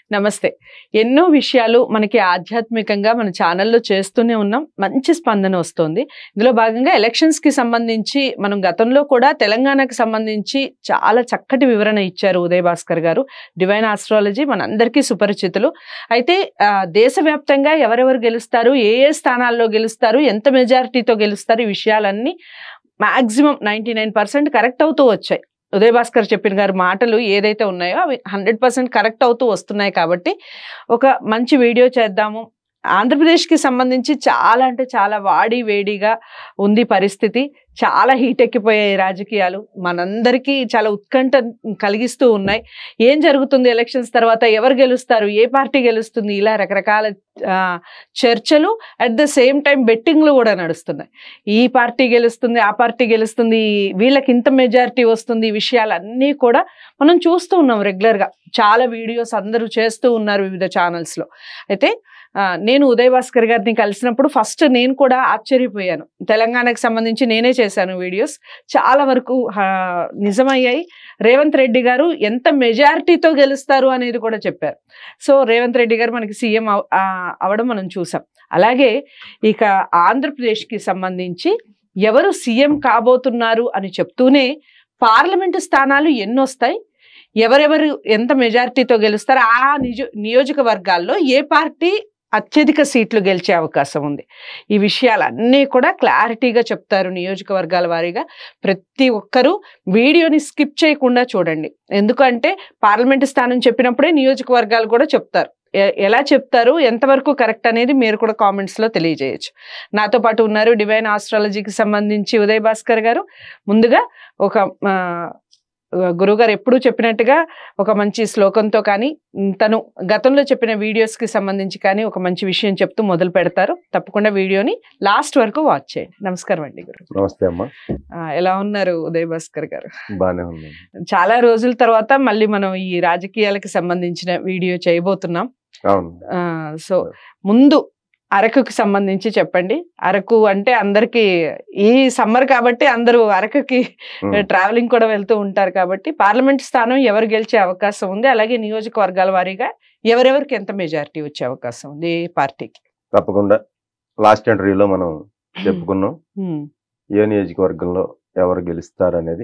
నమస్తే ఎన్నో విషయాలు మనకి ఆధ్యాత్మికంగా మన ఛానల్లో చేస్తూనే ఉన్నాం మంచి స్పందన వస్తుంది ఇందులో భాగంగా ఎలక్షన్స్ కి సంబంధించి మనం గతంలో కూడా తెలంగాణకు సంబంధించి చాలా చక్కటి వివరణ ఇచ్చారు ఉదయ్ భాస్కర్ గారు డివైన్ ఆస్ట్రాలజీ మనందరికీ సుపరిచితులు అయితే ఆ, దేశవ్యాప్తంగా ఎవరెవరు గెలుస్తారు ఏ ఏ స్థానాల్లో గెలుస్తారు ఎంత మెజారిటీతో గెలుస్తారు ఈ విషయాలన్నీ maximum ninety nine percent correct అవుతూ వచ్చాయి ఉదయ్ భాస్కర్ చెప్పిన గారి మాటలు ఏదైతే ఉన్నాయో అవి హండ్రెడ్ పర్సెంట్ కరెక్ట్ అవుతూ వస్తున్నాయి కాబట్టి ఒక మంచి వీడియో చేద్దాము ఆంధ్రప్రదేశ్కి సంబంధించి చాలా అంటే చాలా వాడి వేడిగా ఉంది పరిస్థితి చాలా హీట్ ఎక్కిపోయాయి రాజకీయాలు మనందరికీ చాలా ఉత్కంఠ కలిగిస్తూ ఉన్నాయి ఏం జరుగుతుంది ఎలక్షన్స్ తర్వాత ఎవరు గెలుస్తారు ఏ పార్టీ గెలుస్తుంది ఇలా రకరకాల ఆ, చర్చలు అట్ ద సేమ్ టైం బెట్టింగ్లు కూడా నడుస్తున్నాయి ఈ పార్టీ గెలుస్తుంది ఆ పార్టీ గెలుస్తుంది వీళ్ళకి ఇంత మెజారిటీ వస్తుంది ఈ విషయాలన్నీ కూడా మనం చూస్తూ ఉన్నాం రెగ్యులర్గా చాలా వీడియోస్ అందరూ చేస్తూ ఉన్నారు వివిధ ఛానల్స్లో అయితే ఆ, నేను ఉదయ్ భాస్కర్ గారిని కలిసినప్పుడు ఫస్ట్ నేను కూడా ఆశ్చర్యపోయాను తెలంగాణకు సంబంధించి నేనే చేశాను వీడియోస్ చాలా వరకు ఆ, నిజమయ్యాయి రేవంత్ రెడ్డి గారు ఎంత మెజారిటీతో గెలుస్తారు అనేది కూడా చెప్పారు సో రేవంత్ రెడ్డి గారు మనకి సీఎం అవ- ఆ, అవడం మనం చూసాం అలాగే ఇక ఆంధ్రప్రదేశ్కి సంబంధించి ఎవరు సీఎం కాబోతున్నారు అని చెప్తూనే పార్లమెంటు స్థానాలు ఎన్నొస్తాయి ఎవరెవరు ఎంత మెజారిటీతో గెలుస్తారో ఆ నిజ నియోజకవర్గాల్లో ఏ పార్టీ అత్యధిక సీట్లు గెలిచే అవకాశం ఉంది ఈ విషయాలన్నీ కూడా క్లారిటీగా చెప్తారు నియోజకవర్గాల వారీగా ప్రతి ఒక్కరూ వీడియోని స్కిప్ చేయకుండా చూడండి ఎందుకంటే పార్లమెంటు స్థానం చెప్పినప్పుడే నియోజకవర్గాలు కూడా చెప్తారు ఎ- ఎలా చెప్తారు ఎంతవరకు కరెక్ట్ అనేది మీరు కూడా కామెంట్స్ లో తెలియజేయచ్చు నాతో పాటు ఉన్నారు డివైన్ ఆస్ట్రాలజీకి సంబంధించి ఉదయ్ భాస్కర్ గారు ముందుగా ఒక ఆ, గురువుగారు ఎప్పుడూ చెప్పినట్టుగా ఒక మంచి శ్లోకంతో కానీ ఉమ్, తను గతంలో చెప్పిన వీడియోస్ కి సంబంధించి కానీ ఒక మంచి విషయం చెప్తూ మొదలు పెడతారు తప్పకుండా వీడియోని లాస్ట్ వరకు వాచ్ చేయండి నమస్కారం అండి గురు నమస్తే అమ్మా ఆ, ఎలా ఉన్నారు ఉదయ్ భాస్కర్ గారు బాగానే ఉంది చాలా రోజుల తర్వాత మళ్ళీ మనం ఈ రాజకీయాలకు సంబంధించిన వీడియో చేయబోతున్నాం అవును ఆ, సో ముందు అరకుకి సంబంధించి చెప్పండి అరకు అంటే అందరికి ఈ సమ్మర్ కాబట్టి అందరూ అరకుకి ఉమ్. ట్రావెలింగ్ కూడా వెళ్తూ ఉంటారు కాబట్టి పార్లమెంట్ స్థానం ఎవరు గెలిచే అవకాశం ఉంది అలాగే నియోజకవర్గాల వారీగా ఎవరెవరికి ఎంత మెజారిటీ వచ్చే అవకాశం ఉంది ఏ పార్టీకి తప్పకుండా లాస్ట్ ఇంటర్వ్యూలో మనం చెప్పుకున్నాం ఉమ్, ఏ నియోజకవర్గంలో ఎవరు గెలుస్తారు అనేది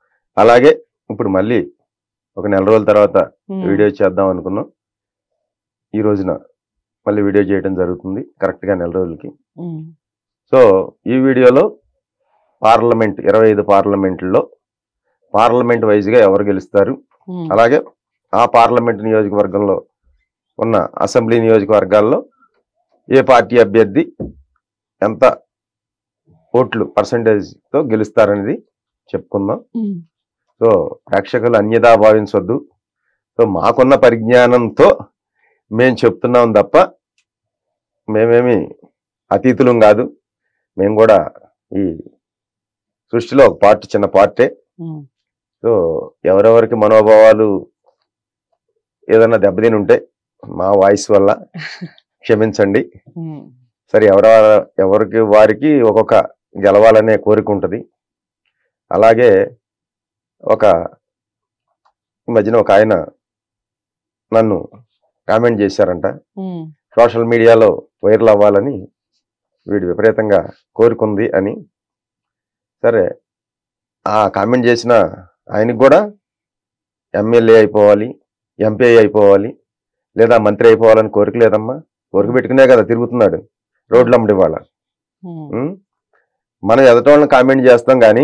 అలాగే ఇప్పుడు మళ్ళీ ఒక నెల రోజుల తర్వాత ఉమ్, వీడియో చేద్దాం అనుకున్నాం ఈ రోజున మళ్ళీ వీడియో చేయడం జరుగుతుంది కరెక్ట్ గా నెల రోజులకి ఉమ్, సో ఈ వీడియోలో పార్లమెంట్ ఇరవై ఐదు పార్లమెంట్లో పార్లమెంట్ వైజ్ గా ఎవరు గెలుస్తారు ఉమ్, అలాగే ఆ పార్లమెంట్ నియోజకవర్గంలో ఉన్న అసెంబ్లీ నియోజకవర్గాల్లో ఏ పార్టీ అభ్యర్థి ఎంత ఓట్లు పర్సంటేజ్తో గెలుస్తారనేది చెప్పుకుందాం ఉమ్, సో ప్రేక్షకులు అన్యదా భావించవద్దు సో మాకున్న పరిజ్ఞానంతో మేము చెప్తున్నాం తప్ప మేమేమి అతీతులం కాదు మేము కూడా ఈ సృష్టిలో ఒక పార్ట్ చిన్న పార్టే ఉమ్, సో ఎవరెవరికి మనోభావాలు ఏదైనా దెబ్బతిని ఉంటే మా వాయిస్ వల్ల క్షమించండి ఉమ్, సరే ఎవర ఎవరికి వారికి ఒక్కొక్క గెలవాలనే కోరిక ఉంటుంది అలాగే ఒక ఈ మధ్యన ఒక ఆయన నన్ను కామెంట్ చేశారంట ఉమ్, సోషల్ మీడియాలో వైరల్ అవ్వాలని వీడు విపరీతంగా కోరుకుంది అని సరే ఆ కామెంట్ చేసిన ఆయనకి కూడా ఎమ్మెల్యే అయిపోవాలి ఎంపీ అయిపోవాలి లేదా మంత్రి అయిపోవాలని కోరిక లేదమ్మా కోరిక పెట్టుకునే కదా తిరుగుతున్నాడు రోడ్లు అమ్మడి వాళ్ళ ఉమ్, మనం ఎదటోళ్ళని కామెంట్ చేస్తాం కానీ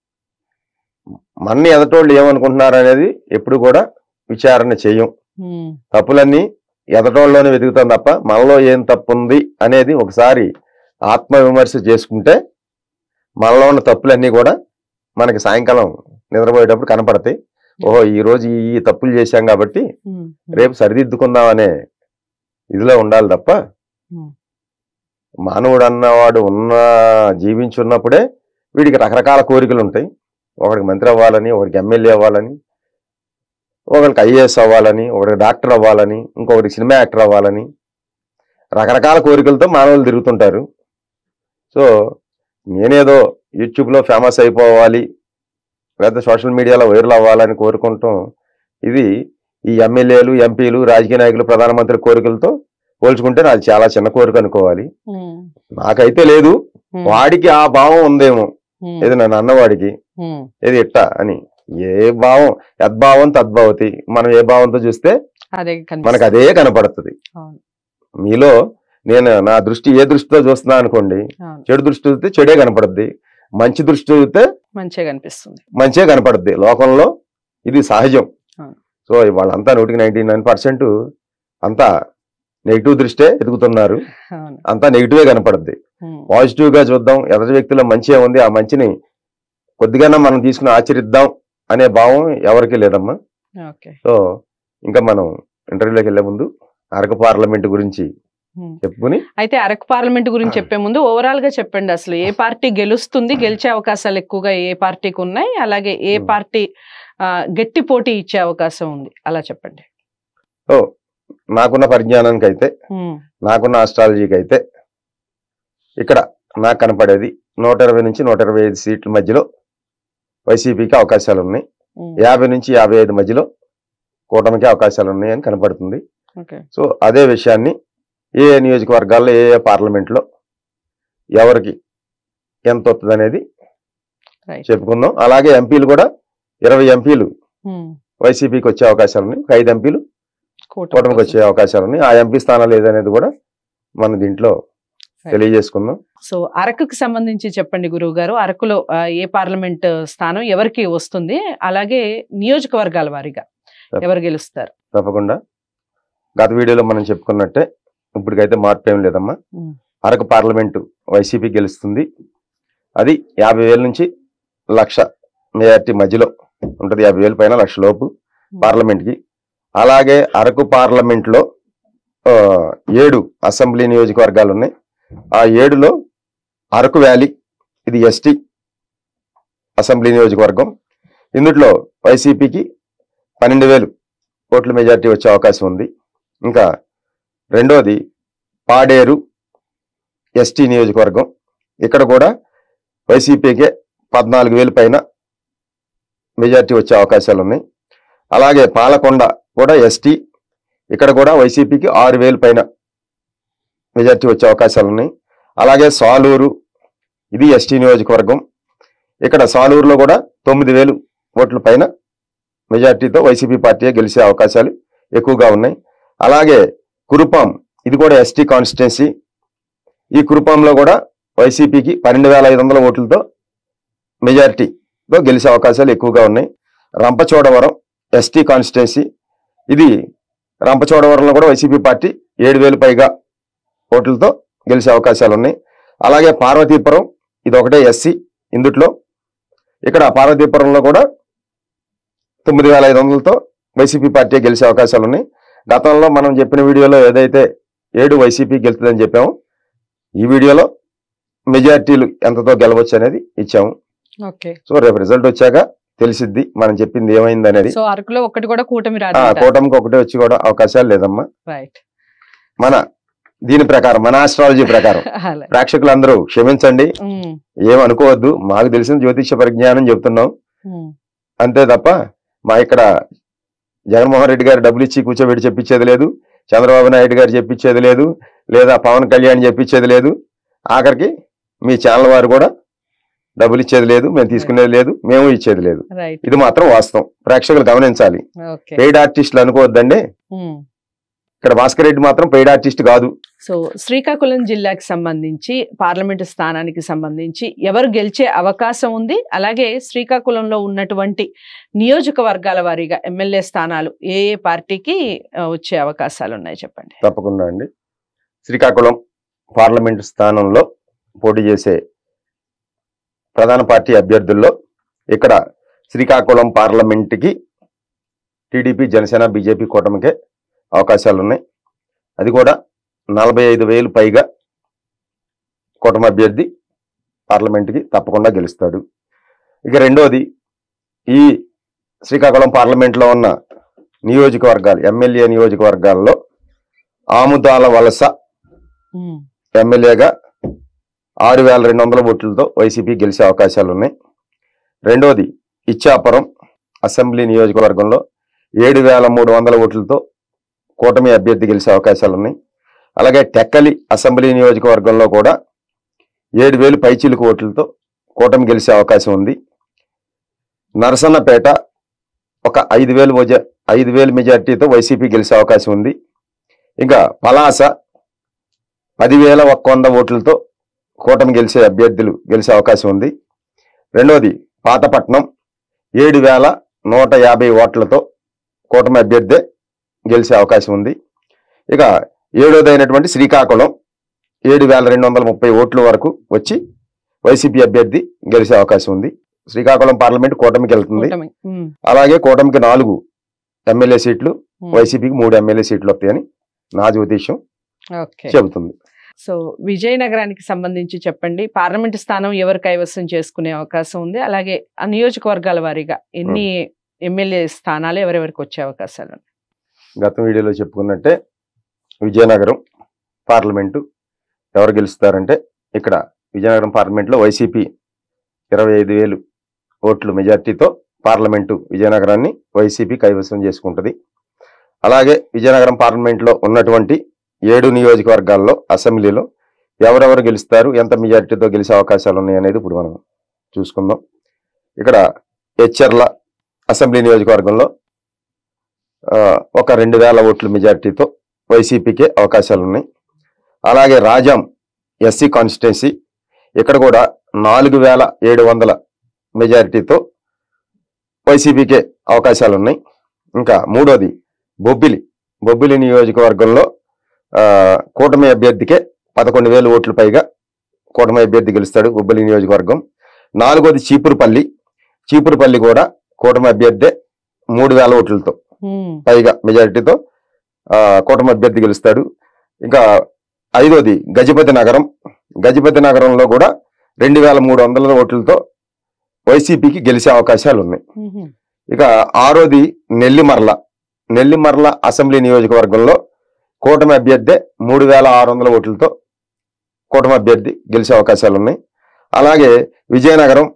మన ఎదటోళ్ళు ఏమనుకుంటున్నారు అనేది ఎప్పుడు కూడా విచారణ చేయం ఉమ్, తప్పులన్నీ ఎదటోళ్ళలోనే వెతుకుతాం తప్ప మనలో ఏం తప్పు ఉంది అనేది ఒకసారి ఆత్మవిమర్శ చేసుకుంటే మనలో ఉన్న తప్పులన్నీ కూడా మనకి సాయంకాలం నిద్రపోయేటప్పుడు కనపడతాయి ఓహో ఈ రోజు ఈ ఈ తప్పులు చేశాం కాబట్టి ఉమ్, రేపు సరిదిద్దుకుందాం అనే ఇదిలో ఉండాలి తప్ప Hmm. మానవుడు అన్నవాడు ఉన్న జీవించున్నప్పుడే వీడికి రకరకాల కోరికలు ఉంటాయి ఒకడికి మంత్రి అవ్వాలని ఒకడికి ఎమ్మెల్యే అవ్వాలని ఒకరికి ఐఏఎస్ అవ్వాలని ఒకడికి డాక్టర్ అవ్వాలని ఇంకొకరికి సినిమా యాక్టర్ అవ్వాలని రకరకాల కోరికలతో మానవులు తిరుగుతుంటారు సో నేనేదో యూట్యూబ్లో ఫేమస్ అయిపోవాలి లేదా సోషల్ మీడియాలో వైరల్ అవ్వాలని కోరుకుంటాం ఇది ఈ ఎమ్మెల్యేలు ఎంపీలు రాజకీయ నాయకులు ప్రధానమంత్రి కోరికలతో పోల్చుకుంటే నాది చాలా చిన్న కోరిక అనుకోవాలి ఉమ్, నాకైతే లేదు ఉమ్, వాడికి ఆ భావం ఉందేమో ఉమ్, ఏది నన్ను అన్నవాడికి ఉమ్, ఏది ఇట్ట అని ఏ భావం యద్భావం తద్భావతి మనం ఏ భావంతో చూస్తే అదే మనకు కనిపిస్తుంది. అదే కనపడుతుంది అవును, మీలో నేను నా దృష్టి ఏ దృష్టితో చూస్తున్నా అనుకోండి అవును. చెడు దృష్టి చూస్తే చెడే కనపడుద్ది మంచి దృష్టి చూస్తే మంచిగా కనిపిస్తుంది మంచే కనపడుద్ది లోకంలో ఇది సహజం అవును. సో వాళ్ళంతా నూటికి నైన్టీ నైన్ పర్సెంట్ అంతా నెగిటివ్ దృష్టే ఎదుగుతున్నారు అవును అంతా నెగిటివే కనపడుద్ది ఉమ్, పాజిటివ్ గా చూద్దాం ఎదుటి వ్యక్తిలో మంచిగా ఉంది ఆ మంచిని కొద్దిగానే మనం తీసుకుని ఆచరిద్దాం అనే భావం ఎవరికీ లేదమ్మా ఓకే సో ఇంకా మనం ఇంటర్వ్యూలోకి వెళ్లే ముందు అరకు పార్లమెంట్ గురించి ఉమ్. చెప్పుకుని అయితే అరకు పార్లమెంట్ గురించి చెప్పే ముందు ఓవరాల్ గా చెప్పండి అసలు ఏ పార్టీ గెలుస్తుంది గెలిచే అవకాశాలు ఎక్కువగా ఏ పార్టీకి ఉన్నాయి అలాగే ఏ Hmm. పార్టీ ఆ, గట్టి పోటీ ఇచ్చే అవకాశం ఉంది అలా చెప్పండి ఓ నాకున్న పరిజ్ఞానానికి అయితే ఉమ్, నాకున్న ఆస్ట్రాలజీకి అయితే ఇక్కడ నాకు కనపడేది నూట ఇరవై నుంచి నూట ఇరవై ఐదు సీట్ల మధ్యలో వైసీపీకి అవకాశాలు ఉన్నాయి ఉమ్, యాభై నుంచి యాభై ఐదు మధ్యలో కూటమికి అవకాశాలు ఉన్నాయని కనపడుతుంది ఓకే సో అదే విషయాన్ని ఏ ఏ నియోజకవర్గాల్లో ఏ ఏ పార్లమెంట్లో ఎవరికి ఎంత వస్తుంది అనేది రైట్ చెప్పుకుందాం అలాగే ఎంపీలు కూడా ఇరవై ఎంపీలు ఉమ్, వైసీపీకి వచ్చే అవకాశాలు ఉన్నాయి ఒక ఐదు ఎంపీలు కూటమి కూటమికి కోసం. వచ్చే అవకాశాలు ఉన్నాయి ఆ ఎంపీ స్థానాలు ఏదనేది కూడా మన దీంట్లో తెలియజేసుకుందాం సో అరకుకి సంబంధించి చెప్పండి గురువు గారు అరకులో ఆ, ఏ పార్లమెంట్ స్థానం ఎవరికి వస్తుంది అలాగే నియోజకవర్గాల వారీగా ఎవరు గెలుస్తారు తప్పకుండా గత వీడియోలో మనం చెప్పుకున్నట్టే ఇప్పటికైతే మార్పు ఏం లేదమ్మా ఉమ్, అరకు పార్లమెంటు వైసీపీ గెలుస్తుంది అది యాభై వేల నుంచి లక్ష మెజార్టీ మధ్యలో ఉంటుంది యాభై వేల పైన లక్ష లోపు పార్లమెంట్కి అలాగే అరకు పార్లమెంట్లో ఆ, ఏడు అసెంబ్లీ నియోజకవర్గాలు ఉన్నాయి ఆ ఏడులో అరకు వ్యాలీ ఇది ఎస్టీ అసెంబ్లీ నియోజకవర్గం ఇందులో వైసీపీకి పన్నెండు వేలు ఓట్ల మెజార్టీ వచ్చే అవకాశం ఉంది ఇంకా రెండోది పాడేరు ఎస్టీ నియోజకవర్గం ఇక్కడ కూడా వైసీపీకే పద్నాలుగు వేలు పైన మెజార్టీ వచ్చే అవకాశాలు ఉన్నాయి అలాగే పాలకొండ కూడా ఎస్టీ ఇక్కడ కూడా వైసీపీకి ఆరు వేలు పైన మెజార్టీ వచ్చే అవకాశాలు ఉన్నాయి అలాగే సాలూరు ఇది ఎస్టీ నియోజకవర్గం ఇక్కడ సాలూరులో కూడా తొమ్మిది వేలు ఓట్ల పైన మెజార్టీతో వైసీపీ పార్టీ గెలిచే అవకాశాలు ఎక్కువగా ఉన్నాయి అలాగే కురుపాం ఇది కూడా ఎస్టీ కాన్స్టిట్యున్సీ ఈ కురుపాంలో కూడా వైసీపీకి పన్నెండు వేల ఐదు వందల ఓట్లతో మెజారిటీతో గెలిచే అవకాశాలు ఎక్కువగా ఉన్నాయి రంపచోడవరం ఎస్టీ కాన్స్టిట్యున్సీ ఇది రంపచోడవరంలో కూడా వైసీపీ పార్టీ ఏడు వేలు పైగా ఓట్లతో గెలిచే అవకాశాలు ఉన్నాయి అలాగే పార్వతీపురం ఇది ఒకటే ఎస్సీ ఇందుట్లో ఇక్కడ పార్వతీపురంలో కూడా తొమ్మిది వేల ఐదు వందలతో వైసీపీ పార్టీ గెలిచే అవకాశాలు ఉన్నాయి గతంలో మనం చెప్పిన వీడియోలో ఏదైతే ఏడు వైసీపీ గెలుతుందని చెప్పాము ఈ వీడియోలో మెజార్టీలు ఎంతతో గెలవచ్చు అనేది ఇచ్చాము ఓకే సో రేపు రిజల్ట్ వచ్చాక తెలిసిద్ది మనం చెప్పింది ఏమైంది అనేది సో అరకులో ఒకటి కూడా కూటమి ఆ, రాదు కూటమికి ఒకటే వచ్చి కూడా అవకాశాలు లేదమ్మా రైట్ మన దీని ప్రకారం మన ఆస్ట్రాలజీ ప్రకారం అలా ప్రేక్షకులందరూ క్షమించండి ఉమ్, ఏమనుకోవద్దు మాకు తెలిసిన జ్యోతిష పరిజ్ఞానం చెప్తున్నాం ఉమ్, అంతే తప్ప మా ఇక్కడ జగన్మోహన్ రెడ్డి గారు డబ్బులు ఇచ్చి కూర్చోబెట్టి చెప్పించేది లేదు చంద్రబాబు నాయుడు గారు చెప్పించేది లేదు లేదా పవన్ కళ్యాణ్ చెప్పించేది లేదు ఆఖరికి మీ ఛానల్ వారు కూడా డబ్బులు ఇచ్చేది లేదు మేము తీసుకునేది లేదు మేము ఇచ్చేది లేదు రైట్ ఇది మాత్రం వాస్తవం ప్రేక్షకులు గమనించాలి ఓకే పెయిడ్ ఆర్టిస్టులు అనుకోవద్దండి ఉమ్. ఇక్కడ భాస్కర్ రెడ్డి మాత్రం పెయిడ్ ఆర్టిస్ట్ కాదు సో శ్రీకాకుళం జిల్లాకి సంబంధించి పార్లమెంటు స్థానానికి సంబంధించి ఎవరు గెలిచే అవకాశం ఉంది అలాగే శ్రీకాకుళంలో ఉన్నటువంటి నియోజకవర్గాల వారీగా ఎమ్మెల్యే స్థానాలు ఏ ఏ పార్టీకి ఆ, వచ్చే అవకాశాలు ఉన్నాయి చెప్పండి తప్పకుండా అండి శ్రీకాకుళం పార్లమెంట్ స్థానంలో పోటీ చేసే ప్రధాన పార్టీ అభ్యర్థుల్లో ఇక్కడ శ్రీకాకుళం పార్లమెంట్కి టీడీపీ జనసేన బీజేపీ కూటమికే అవకాశాలు ఉన్నాయి అది కూడా నలభై ఐదు వేలు పైగా కూటమి అభ్యర్థి పార్లమెంట్కి తప్పకుండా గెలుస్తాడు ఇక రెండోది ఈ శ్రీకాకుళం పార్లమెంట్లో ఉన్న నియోజకవర్గాలు ఎమ్మెల్యే నియోజకవర్గాల్లో ఆముదాల వలస ఉమ్, ఎమ్మెల్యేగా ఆరు వేల రెండు వందల ఓట్లతో వైసీపీ గెలిచే అవకాశాలు ఉన్నాయి రెండోది ఇచ్చాపురం అసెంబ్లీ నియోజకవర్గంలో ఏడు వేల మూడు వందల ఓట్లతో కూటమి అభ్యర్థి గెలిచే అవకాశాలు ఉన్నాయి అలాగే టెక్కలి అసెంబ్లీ నియోజకవర్గంలో కూడా ఏడు వేలు పైచీలకు ఓట్లతో కూటమి గెలిచే అవకాశం ఉంది నరసన్నపేట ఒక ఐదు వేలు మెజా ఐదు వేలు మెజార్టీతో వైసీపీ గెలిచే అవకాశం ఉంది ఇంకా పలాస పదివేల ఒక్క వంద ఓట్లతో కూటమి గెలిచే అభ్యర్థులు గెలిచే అవకాశం ఉంది రెండవది పాతపట్నం ఏడు వేల నూట యాభై ఓట్లతో కూటమి అభ్యర్థి గెలిచే అవకాశం ఉంది ఇక ఏడోది అయినటువంటి శ్రీకాకుళం ఏడు వేల రెండు వందల ముప్పై ఓట్ల వరకు వచ్చి వైసీపీ అభ్యర్థి గెలిచే అవకాశం ఉంది శ్రీకాకుళం పార్లమెంట్ కూటమికి వెళ్తుంది కూటమి ఉమ్, అలాగే కూటమికి నాలుగు ఎమ్మెల్యే సీట్లు ఉమ్. వైసీపీకి మూడు ఎమ్మెల్యే సీట్లు వస్తాయని నా జ్యోతిష్యం ఓకే చెబుతుంది సో విజయనగరానికి సంబంధించి చెప్పండి పార్లమెంట్ స్థానం ఎవరు కైవసం చేసుకునే అవకాశం ఉంది అలాగే ఆ నియోజకవర్గాల వారీగా ఎన్ని ఎమ్మెల్యే స్థానాలు ఎవరెవరికి వచ్చే అవకాశాలు ఉన్నాయి? గత వీడియోలో చెప్పుకున్నట్టే విజయనగరం పార్లమెంటు ఎవరు గెలుస్తారంటే ఇక్కడ విజయనగరం పార్లమెంట్లో వైసీపీ ఇరవై ఐదు వేలు ఓట్లు మెజార్టీతో పార్లమెంటు విజయనగరాన్ని వైసీపీ కైవసం చేసుకుంటుంది అలాగే విజయనగరం పార్లమెంట్లో ఉన్నటువంటి ఏడు నియోజకవర్గాల్లో అసెంబ్లీలో ఎవరెవరు గెలుస్తారు ఎంత మెజార్టీతో గెలిచే అవకాశాలు ఉన్నాయి అనేది ఇప్పుడు మనం చూసుకుందాం ఇక్కడ హెచ్చర్ల అసెంబ్లీ నియోజకవర్గంలో ఆ, ఒక రెండు వేల ఓట్ల మెజార్టీతో వైసీపీకే అవకాశాలు ఉన్నాయి అలాగే రాజాం ఎస్సీ కాన్స్టిట్యున్సీ ఇక్కడ కూడా నాలుగు వేల ఏడు వందల మెజారిటీతో వైసీపీకే అవకాశాలు ఉన్నాయి ఇంకా మూడోది బొబ్బిలి బొబ్బిలి నియోజకవర్గంలో ఆ, కూటమి అభ్యర్థికే పదకొండు వేల ఓట్లు పైగా కూటమి అభ్యర్థి గెలుస్తాడు బొబ్బిలి నియోజకవర్గం నాలుగోది చీపురుపల్లి చీపురుపల్లి కూడా కూటమి అభ్యర్థే మూడు వేల ఓట్లతో ఉమ్, పైగా మెజారిటీతో ఆ, కూటమి అభ్యర్థి గెలుస్తాడు ఇంకా ఐదోది గజపతి నగరం గజపతి నగరంలో కూడా రెండు వేల మూడు వందల ఓట్లతో వైసీపీకి గెలిచే అవకాశాలు ఉన్నాయి ఉమ్, ఇక ఆరోది నెల్లిమర్ల నెల్లిమర్ల అసెంబ్లీ నియోజకవర్గంలో కూటమి అభ్యర్థి మూడు వేల ఆరు వందల ఓట్లతో కూటమి అభ్యర్థి గెలిచే అవకాశాలు ఉన్నాయి అలాగే విజయనగరం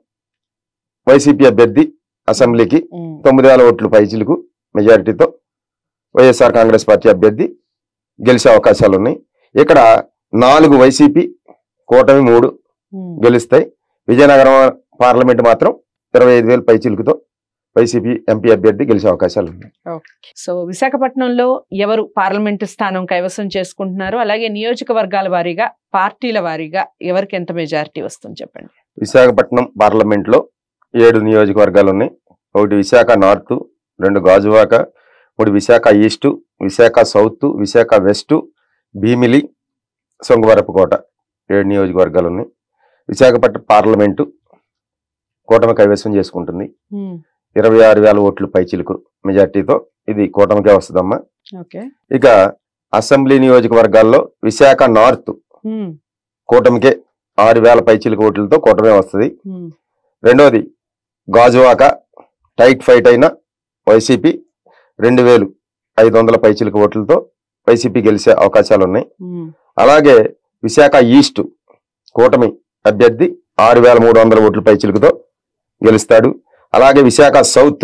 వైసీపీ అభ్యర్థి అసెంబ్లీకి ఉమ్, తొమ్మిది వేల ఓట్లు పైచిలకు మెజారిటీతో వైఎస్ఆర్ కాంగ్రెస్ పార్టీ అభ్యర్థి గెలిచే అవకాశాలు ఉన్నాయి ఇక్కడ నాలుగు వైసీపీ కూటమి మూడు ఉమ్. గెలుస్తాయి విజయనగరం పార్లమెంట్ మాత్రం ఇరవై ఐదు వేల పైచిలుకుతో వైసీపీ ఎంపీ అభ్యర్థి గెలిచే అవకాశాలు ఉన్నాయి సో విశాఖపట్నంలో ఎవరు పార్లమెంటు స్థానం కైవసం చేసుకుంటున్నారు అలాగే నియోజకవర్గాల వారీగా పార్టీల వారీగా ఎవరికి ఎంత మెజారిటీ వస్తుంది చెప్పండి విశాఖపట్నం పార్లమెంట్లో ఏడు నియోజకవర్గాలు ఉన్నాయి ఒకటి విశాఖ నార్త్ రెండు గాజువాక మూడు Visakha east Visakha south Visakha west Bheemili Sringavarapukota ఏడు నియోజకవర్గాలు ఉన్నాయి విశాఖపట్నం పార్లమెంటు కూటమి కైవసం చేసుకుంటుంది ఉమ్, ఇరవై ఆరు వేల ఓట్లు పైచిలుకు మెజార్టీతో ఇది కూటమికే వస్తుందమ్మా ఓకే ఇక అసెంబ్లీ నియోజకవర్గాల్లో విశాఖ నార్త్ ఉమ్, కూటమికే ఆరు వేల పైచిలుకు ఓట్లతో కూటమే వస్తుంది ఉమ్, రెండోది గాజువాక టైట్ ఫైట్ అయిన వైసీపీ రెండు వేలు ఐదు వందల పైచిలుకు ఓట్లతో వైసీపీ గెలిచే అవకాశాలు ఉన్నాయి ఉమ్, అలాగే విశాఖ ఈస్ట్ కూటమి అభ్యర్థి ఆరు వేల మూడు వందల ఓట్ల పైచిలుకుతో గెలుస్తాడు అలాగే విశాఖ సౌత్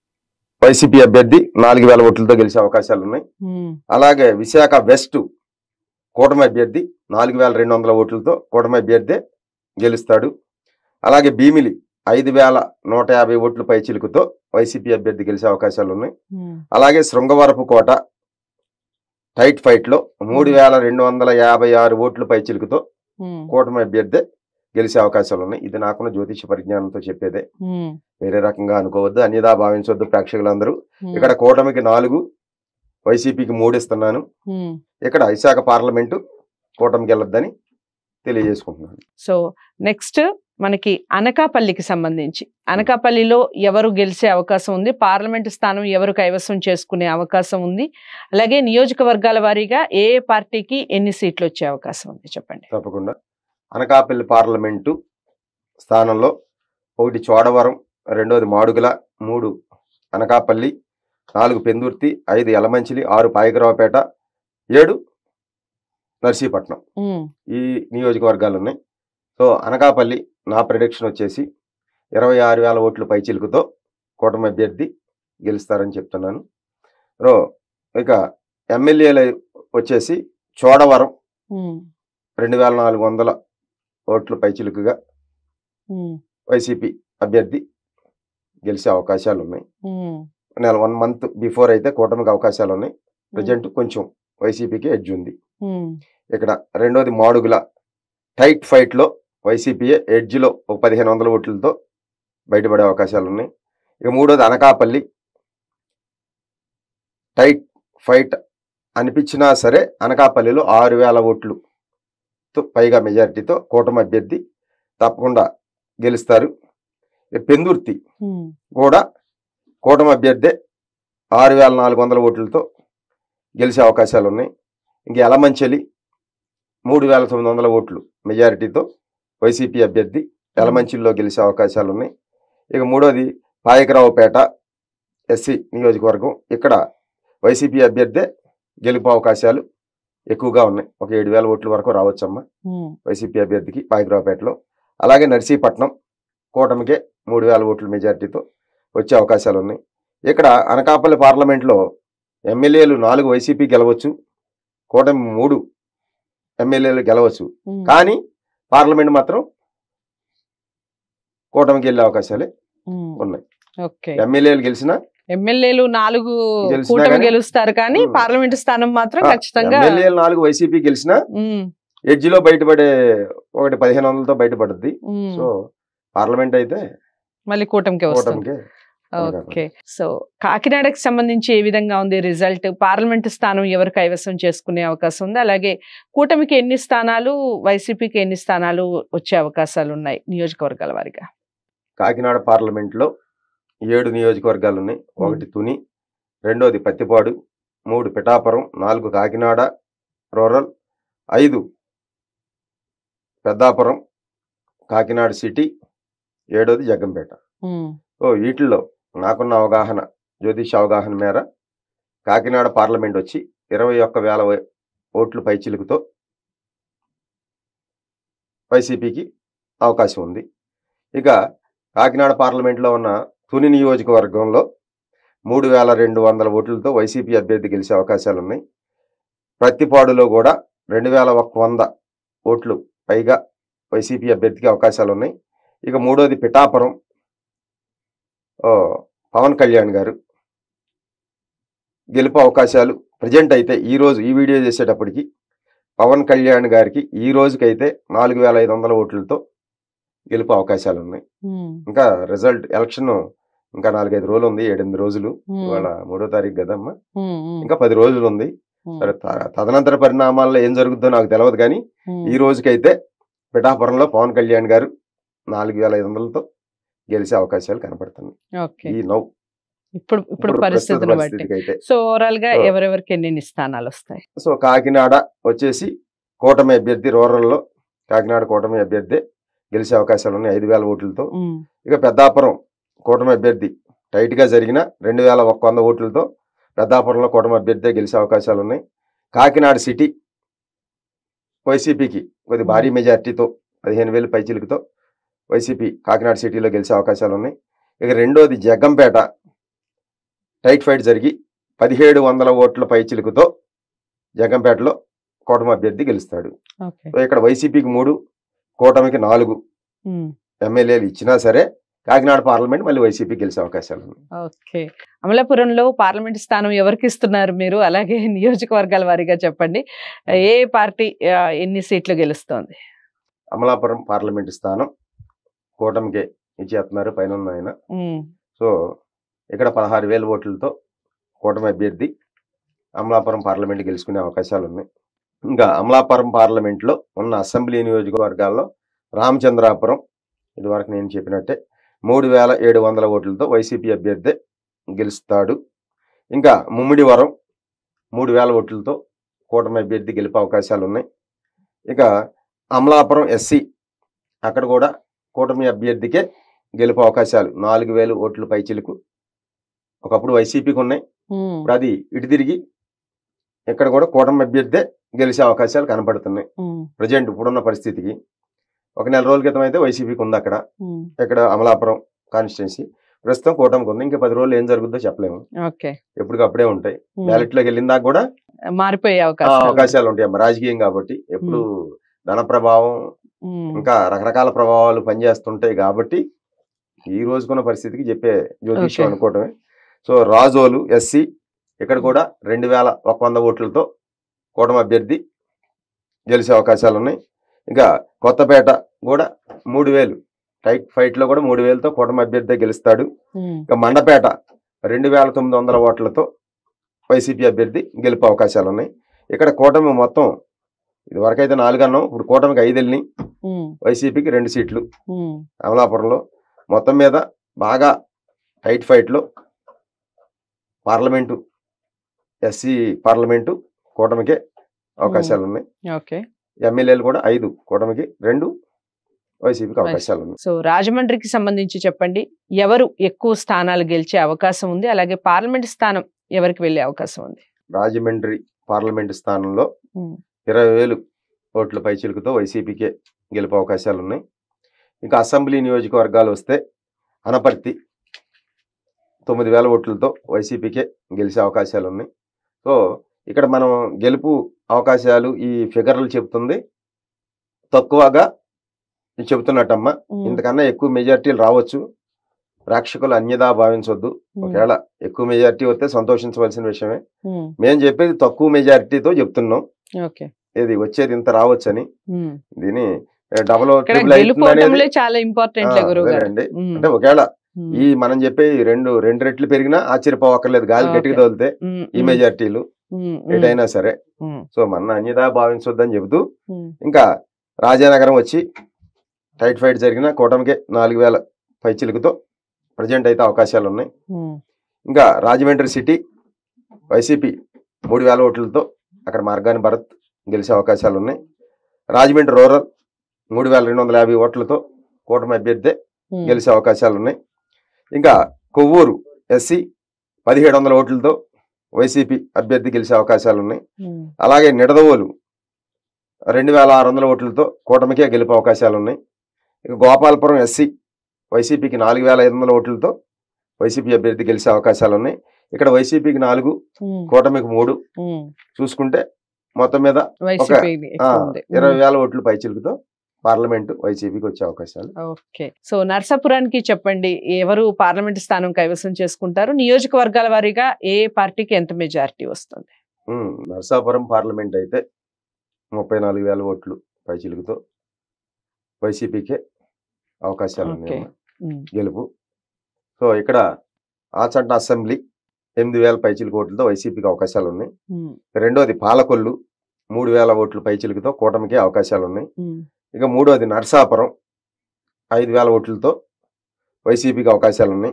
వైసీపీ అభ్యర్థి నాలుగు వేల ఓట్లతో గెలిచే అవకాశాలు ఉన్నాయి ఉమ్, అలాగే విశాఖ వెస్ట్ కూటమి అభ్యర్థి నాలుగు వేల రెండు వందల ఓట్లతో కూటమి అభ్యర్థి గెలుస్తాడు అలాగే భీమిలి ఐదు వేల నూట యాభై ఓట్ల పై చిలుకుతో వైసీపీ అభ్యర్థి గెలిచే అవకాశాలు ఉన్నాయి ఉమ్, అలాగే శృంగవరపు కోట టైట్ ఫైట్ లో మూడు వేల రెండు వందల యాభై ఆరు ఓట్ల పై చిలుకుతో ఉమ్, కూటమి అభ్యర్థి గెలిచే అవకాశాలు ఉన్నాయి ఇది నాకున్న జ్యోతిష పరిజ్ఞానంతో చెప్పేదే ఉమ్, వేరే రకంగా అనుకోవద్దు అన్యదా భావించవద్దు ప్రేక్షకులందరూ ఉమ్, ఇక్కడ కూటమికి నాలుగు వైసీపీకి మూడు ఇస్తున్నాను ఉమ్. ఇక్కడ విశాఖ పార్లమెంటు కూటమికి వెళ్ళొద్దని తెలియజేసుకుంటున్నాను సో నెక్స్ట్ మనకి అనకాపల్లికి సంబంధించి అనకాపల్లిలో ఎవరు గెలిచే అవకాశం ఉంది పార్లమెంట్ స్థానం ఎవరు కైవసం చేసుకునే అవకాశం ఉంది అలాగే నియోజకవర్గాల వారీగా ఏ ఏ పార్టీకి ఎన్ని సీట్లు వచ్చే అవకాశం ఉంది చెప్పండి తప్పకుండా అనకాపల్లి పార్లమెంటు స్థానంలో ఒకటి చోడవరం రెండోది మాడుగుల మూడు అనకాపల్లి నాలుగు పెందుర్తి ఐదు యలమంచిలి ఆరు పాయకరావుపేట ఏడు నర్సీపట్నం ఉమ్, ఈ నియోజకవర్గాలు ఉన్నాయి సో అనకాపల్లి నా ప్రిడిక్షన్ వచ్చేసి ఇరవై ఆరు వేల ఓట్ల పైచిలుకుతో కూటమి అభ్యర్థి గెలుస్తారని చెప్తున్నాను రో ఇక ఎమ్మెల్యేలు వచ్చేసి చోడవరం ఉమ్, రెండు వేల నాలుగు వందల ఓట్లు పైచిలుకుగా ఉమ్, వైసీపీ అభ్యర్థి గెలిచే అవకాశాలు ఉన్నాయి ఉమ్, నెల వన్ మంత్ బిఫోర్ అయితే కూటమికి అవకాశాలు ఉన్నాయి ప్రజెంట్ కొంచెం వైసీపీకి ఎడ్జ్ ఉంది ఉమ్, ఇక్కడ రెండోది మాడుగుల టైట్ ఫైట్లో వైసీపీఏ ఎడ్జ్లో ఒక పదిహేను వందల ఓట్లతో బయటపడే అవకాశాలు ఉన్నాయి ఇక మూడోది అనకాపల్లి టైట్ ఫైట్ అనిపించినా సరే అనకాపల్లిలో ఆరు వేల ఓట్లు తో పైగా మెజారిటీతో కూటమి అభ్యర్థి తప్పకుండా గెలుస్తారు ఇక పెందుర్తి ఉమ్, కూడా కూటమి అభ్యర్థే ఆరు వేల నాలుగు వందల ఓట్లతో గెలిచే అవకాశాలు ఉన్నాయి ఇంక ఎలమంచెలి మూడు వేల తొమ్మిది వందల ఓట్లు మెజారిటీతో వైసీపీ అభ్యర్థి ఎలమంచిల్లో గెలిచే అవకాశాలు ఉన్నాయి ఇక మూడోది పాయకరావుపేట ఎస్సీ నియోజకవర్గం ఇక్కడ వైసీపీ అభ్యర్థే గెలుపు అవకాశాలు ఎక్కువగా ఉన్నాయి ఒక ఏడు వేల ఓట్ల వరకు రావచ్చమ్మా ఉమ్, వైసీపీ అభ్యర్థికి పాయకరావుపేటలో అలాగే నర్సీపట్నం కూటమికే మూడు వేల ఓట్ల మెజారిటీతో వచ్చే అవకాశాలు ఉన్నాయి ఇక్కడ అనకాపల్లి పార్లమెంట్లో ఎమ్మెల్యేలు నాలుగు వైసీపీ గెలవచ్చు కూటమి మూడు ఎమ్మెల్యేలు గెలవచ్చు ఉమ్. కానీ పార్లమెంట్ మాత్రం కూటమికి వెళ్ళే అవకాశాలే ఉమ్, ఉన్నాయి ఓకే ఎమ్మెల్యేలు గెలిచినా ఎమ్మెల్యేలు నాలుగు గెలిచినా కూటమి గానీ- గెలుస్తారు కానీ ఉమ్. పార్లమెంట్ స్థానం మాత్రం ఖచ్చితంగా ఎమ్మెల్యేలు నాలుగు వైసీపీ గెలిచినా ఉమ్, ఎడ్జిలో బయటపడే ఒకటి పదిహేను వందలతో బయటపడుద్ది ఉమ్, సో పార్లమెంట్ అయితే మళ్ళీ కూటమికి వస్తుంది కూటమికే ఓకే సో కాకినాడకి సంబంధించి ఏ విధంగా ఉంది రిజల్ట్ పార్లమెంట్ స్థానం ఎవరు కైవసం చేసుకునే అవకాశం ఉంది అలాగే కూటమికి ఎన్ని స్థానాలు వైసీపీకి ఎన్ని స్థానాలు వచ్చే అవకాశాలు ఉన్నాయి నియోజకవర్గాల వారిగా కాకినాడ పార్లమెంట్లో ఏడు నియోజకవర్గాలు ఉన్నాయి ఒకటి తుని రెండోది పత్తిపాడు మూడు పిఠాపురం నాలుగు కాకినాడ రూరల్ ఐదు పెద్దాపురం కాకినాడ సిటీ ఏడోది జగ్గంపేట ఉమ్, ఓ వీటిల్లో నాకున్న అవగాహన జ్యోతిష అవగాహన మేర కాకినాడ పార్లమెంట్ వచ్చి ఇరవై ఒక్క వేల వై- ఓట్లు పైచిలుకుతో వైసీపీకి అవకాశం ఉంది ఇక కాకినాడ పార్లమెంట్లో ఉన్న తుని నియోజకవర్గంలో మూడు వేల రెండు వందల ఓట్లతో వైసీపీ అభ్యర్థి గెలిచే అవకాశాలు ఉన్నాయి ప్రతిపాడులో కూడా రెండు వేల ఒక్క వంద ఓట్లు పైగా వైసీపీ అభ్యర్థికి అవకాశాలు ఉన్నాయి ఇక మూడోది పిఠాపురం ఓ, పవన్ కళ్యాణ్ గారు గెలుపు అవకాశాలు ప్రజెంట్ అయితే ఈ రోజు ఈ వీడియో చేసేటప్పటికి పవన్ కళ్యాణ్ గారికి ఈ రోజుకైతే నాలుగు వేల ఐదు వందల ఓట్లతో గెలుపు అవకాశాలు ఉన్నాయి ఉమ్, ఇంకా రిజల్ట్ ఎలక్షన్ ఇంకా నాలుగైదు రోజులు ఉంది ఏడెనిమిది రోజులు ఉమ్, ఇవాళ మూడో తారీఖు కదమ్మా ఉమ్, ఉమ్, ఇంకా పది రోజులు ఉంది ఉమ్, సరే త- తదనంతర పరిణామాల్లో ఏం జరుగుతుందో నాకు తెలియదు కానీ ఉమ్, ఈ రోజుకైతే పిఠాపురంలో పవన్ కళ్యాణ్ గారు నాలుగు వేల ఐదు వందలతో గెలిచే అవకాశాలు కనపడుతున్నాయి ఓకే ఈ నౌ ఇప్పుడు ఇప్పుడు ప్రస్తుత పరిస్థితిని బట్టి పరిస్థితికి అయితే సో ఓవరాల్ గా సో- ఎవరెవరికి ఎన్ని స్థానాలు వస్తాయి సో కాకినాడ వచ్చేసి కూటమి అభ్యర్థి రూరల్లో కాకినాడ కూటమి అభ్యర్థి గెలిచే అవకాశాలు ఉన్నాయి ఐదు వేల ఓట్లతో ఉమ్, ఇక పెద్దాపురం కూటమి అభ్యర్థి టైట్ గా జరిగిన రెండు వేల ఒక్క వంద ఓట్లతో పెద్దాపురంలో కూటమి అభ్యర్థి గెలిచే అవకాశాలు ఉన్నాయి కాకినాడ సిటీ వైసీపీకి కొద్ది భారీ మెజార్టీతో పదిహేను వేలు పైచిలుకుతో వైసీపీ కాకినాడ సిటీలో గెలిచే అవకాశాలు ఉన్నాయి ఇక రెండోది జగ్గంపేట టైట్ ఫైట్ జరిగి పదిహేడు వందల ఓట్ల పైచిలుకుతో జగ్గంపేటలో కూటమి అభ్యర్థి గెలుస్తాడు ఓకే సో ఇక్కడ వైసీపీకి మూడు కూటమికి నాలుగు ఉమ్, ఎమ్మెల్యేలు ఇచ్చినా సరే కాకినాడ పార్లమెంట్ మళ్ళీ వైసీపీ గెలిచే అవకాశాలు ఉన్నాయి ఓకే అమలాపురంలో పార్లమెంట్ స్థానం ఎవరికి ఇస్తున్నారు మీరు అలాగే నియోజకవర్గాల వారీగా చెప్పండి ఏ పార్టీ ఆ, ఎన్ని సీట్లు గెలుస్తోంది అమలాపురం పార్లమెంట్ స్థానం కూటమికే ఇచ్చేస్తున్నారు పైన ఉన్న ఆయన ఉమ్, సో ఇక్కడ పదహారు వేల ఓట్లతో కూటమి అభ్యర్థి అమలాపురం పార్లమెంట్ గెలుచుకునే అవకాశాలు ఉన్నాయి ఇంకా అమలాపురం పార్లమెంట్లో ఉన్న అసెంబ్లీ నియోజకవర్గాల్లో రామచంద్రాపురం ఇదివరకు నేను చెప్పినట్టే మూడు వేల ఏడు వందల ఓట్లతో వైసీపీ అభ్యర్థి గెలుస్తాడు ఇంకా ముమ్మిడివరం మూడు వేల ఓట్లతో కూటమి అభ్యర్థి గెలిపే అవకాశాలు ఉన్నాయి ఇక అమలాపురం ఎస్సీ అక్కడ కూడా కూటమి అభ్యర్థికే గెలుపు అవకాశాలు నాలుగు వేలు ఓట్లు పైచిలుకు ఒకప్పుడు వైసీపీకి ఉన్నాయి ఉమ్, ఇప్పుడు అది ఇటు తిరిగి ఇక్కడ కూడా కూటమి అభ్యర్థే గెలిచే అవకాశాలు కనపడుతున్నాయి ఉమ్, ప్రజెంట్ ఇప్పుడున్న పరిస్థితికి ఒక నెల రోజుల క్రితం అయితే వైసీపీకి ఉంది అక్కడ ఉమ్, ఇక్కడ అమలాపురం కాన్స్టిట్యున్సీ ప్రస్తుతం కూటమికి ఉంది ఇంకా పది రోజులు ఏం జరుగుద్దో చెప్పలేము ఓకే ఎప్పటికప్పుడే ఉంటాయి ఉమ్. బ్యాలెట్ లోకి వెళ్ళిన దాకా కూడా మారిపోయే ఆ, అవకాశం అవకాశాలు ఉంటాయి అమ్మ రాజకీయం కాబట్టి ఎప్పుడు ధన ప్రభావం ఇంకా రకరకాల ప్రభావాలు పనిచేస్తుంటాయి కాబట్టి ఈ రోజుకున్న పరిస్థితికి చెప్పే జ్యోతిష్యం Okay. అనుకోవటమే సో రాజోలు ఎస్సీ ఇక్కడ కూడా రెండు వేల ఒక వంద ఓట్లతో కూటమి అభ్యర్థి గెలిచే అవకాశాలు ఉన్నాయి ఇంకా కొత్తపేట కూడా మూడు వేలు టైట్ ఫైట్ లో కూడా మూడు వేలతో కూటమి అభ్యర్థి గెలుస్తాడు ఇంకా మండపేట రెండు వేల తొమ్మిది వందల ఓట్లతో వైసీపీ అభ్యర్థి గెలుపు అవకాశాలు ఉన్నాయి ఇక్కడ కూటమి మొత్తం ఇది వరకైతే నాలుగు అన్నాం ఇప్పుడు కూటమికి ఐదు వెళ్ళినాయి వైసీపీకి రెండు సీట్లు అమలాపురంలో మొత్తం మీద బాగా టైట్ ఫైట్లో పార్లమెంటు ఎస్సీ పార్లమెంటు కూటమికే అవకాశాలు ఉన్నాయి ఓకే ఎమ్మెల్యేలు కూడా ఐదు కూటమికి రెండు వైసీపీకి అవకాశాలు ఉన్నాయి సో రాజమండ్రికి సంబంధించి చెప్పండి ఎవరు ఎక్కువ స్థానాలు గెలిచే అవకాశం ఉంది అలాగే పార్లమెంట్ స్థానం ఎవరికి వెళ్ళే అవకాశం ఉంది రాజమండ్రి పార్లమెంటు స్థానంలో ఉమ్. ఇరవై వేలు ఓట్ల పైచిలుకుతో వైసీపీకే గెలుపు అవకాశాలు ఉన్నాయి ఇంకా అసెంబ్లీ నియోజకవర్గాలు వస్తే అనపర్తి తొమ్మిది వేల ఓట్లతో వైసీపీకే గెలిచే అవకాశాలు ఉన్నాయి సో ఇక్కడ మనం గెలుపు అవకాశాలు ఈ ఫిగర్లు చెప్తుంది తక్కువగా చెబుతున్నట్టమ్మా ఉమ్. ఇంతకన్నా ఎక్కువ మెజార్టీలు రావచ్చు ప్రేక్షకులు అన్యదా భావించవద్దు ఉమ్. ఒకవేళ ఎక్కువ మెజారిటీ వస్తే సంతోషించవలసిన విషయమే ఉమ్. మేము చెప్పేది తక్కువ మెజారిటీతో చెప్తున్నాం ఓకే ఇది వచ్చేది ఇంత రావచ్చని ఉమ్. దీని డబల్ ఇక్కడ ట్రిపుల్ గెలుపోవటంలే చాలా ఇంపార్టెంట్ గురువు గారు అండి ఉమ్. అంటే ఒకవేళ ఉమ్. ఈ మనం చెప్పే ఈ రెండు రెండు రెట్లు పెరిగినా ఆశ్చర్యపోవక్కర్లేదు గాలి Okay. గట్టిగా తోలితే ఉమ్. ఈ ఉమ్. మెజార్టీలు ఉమ్. ఉమ్. ఎటైనా సరే ఉమ్. సో మన అన్యదా భావించొద్దని చెబుతూ ఉమ్. ఇంకా రాజానగరం వచ్చి టైట్ ఫైట్ జరిగిన కూటమికే నాలుగు వేల పైచిలుకుతో ప్రజెంట్ అయితే అవకాశాలు ఉన్నాయి ఉమ్. ఇంకా రాజమండ్రి సిటీ వైసీపీ మూడు వేల ఓట్లతో అక్కడ మార్గాని భరత్ గెలిచే అవకాశాలు ఉన్నాయి రాజమండ్రి రూరల్ మూడు వేల రెండు వందల యాభై ఓట్లతో కూటమి అభ్యర్థి ఉమ్. గెలిచే అవకాశాలు ఉన్నాయి ఇంకా కొవ్వూరు ఎస్సీ పదిహేడు వందల ఓట్లతో వైసీపీ అభ్యర్థి గెలిచే అవకాశాలు ఉన్నాయి ఉమ్. అలాగే నిడదవోలు రెండు వేల ఆరు వందల ఓట్లతో కూటమికే గెలుపు అవకాశాలు ఉన్నాయి ఇక గోపాలపురం ఎస్సీ వైసీపీకి నాలుగు వేల ఐదు వందల ఓట్లతో వైసీపీ అభ్యర్థి గెలిచే అవకాశాలు ఉన్నాయి ఇక్కడ వైసీపీకి నాలుగు ఉమ్. కూటమికి మూడు ఉమ్. చూసుకుంటే మొత్తం మీద వైసీపీ ఆ, ఎక్కువ ఉంది ఇరవై వేల ఓట్లు పైచిలుకుతో పార్లమెంటు వైసీపీకి వచ్చే అవకాశాలు ఓకే సో నర్సాపురానికి చెప్పండి ఎవరు పార్లమెంట్ స్థానం కైవసం చేసుకుంటారు నియోజకవర్గాల వారీగా ఏ పార్టీకి ఎంత మెజారిటీ వస్తుంది ఉమ్, నరసాపురం పార్లమెంట్ అయితే ముప్పై నాలుగు వేల ఓట్లు పైచిలుకుతో వైసీపీకే అవకాశాలు ఓకే. ఉన్నాయి ఉమ్. గెలుపు సో ఇక్కడ ఆచంట అసెంబ్లీ ఎనిమిది వేల పైచిలుకు ఓట్లతో వైసీపీకి అవకాశాలు ఉన్నాయి ఉమ్. రెండోది పాలకొల్లు మూడు వేల ఓట్లు పైచిలుకుతో కూటమికి అవకాశాలు ఉన్నాయి ఉమ్. ఇక మూడోది నరసాపురం ఐదు వేల ఓట్లతో వైసీపీకి అవకాశాలు ఉన్నాయి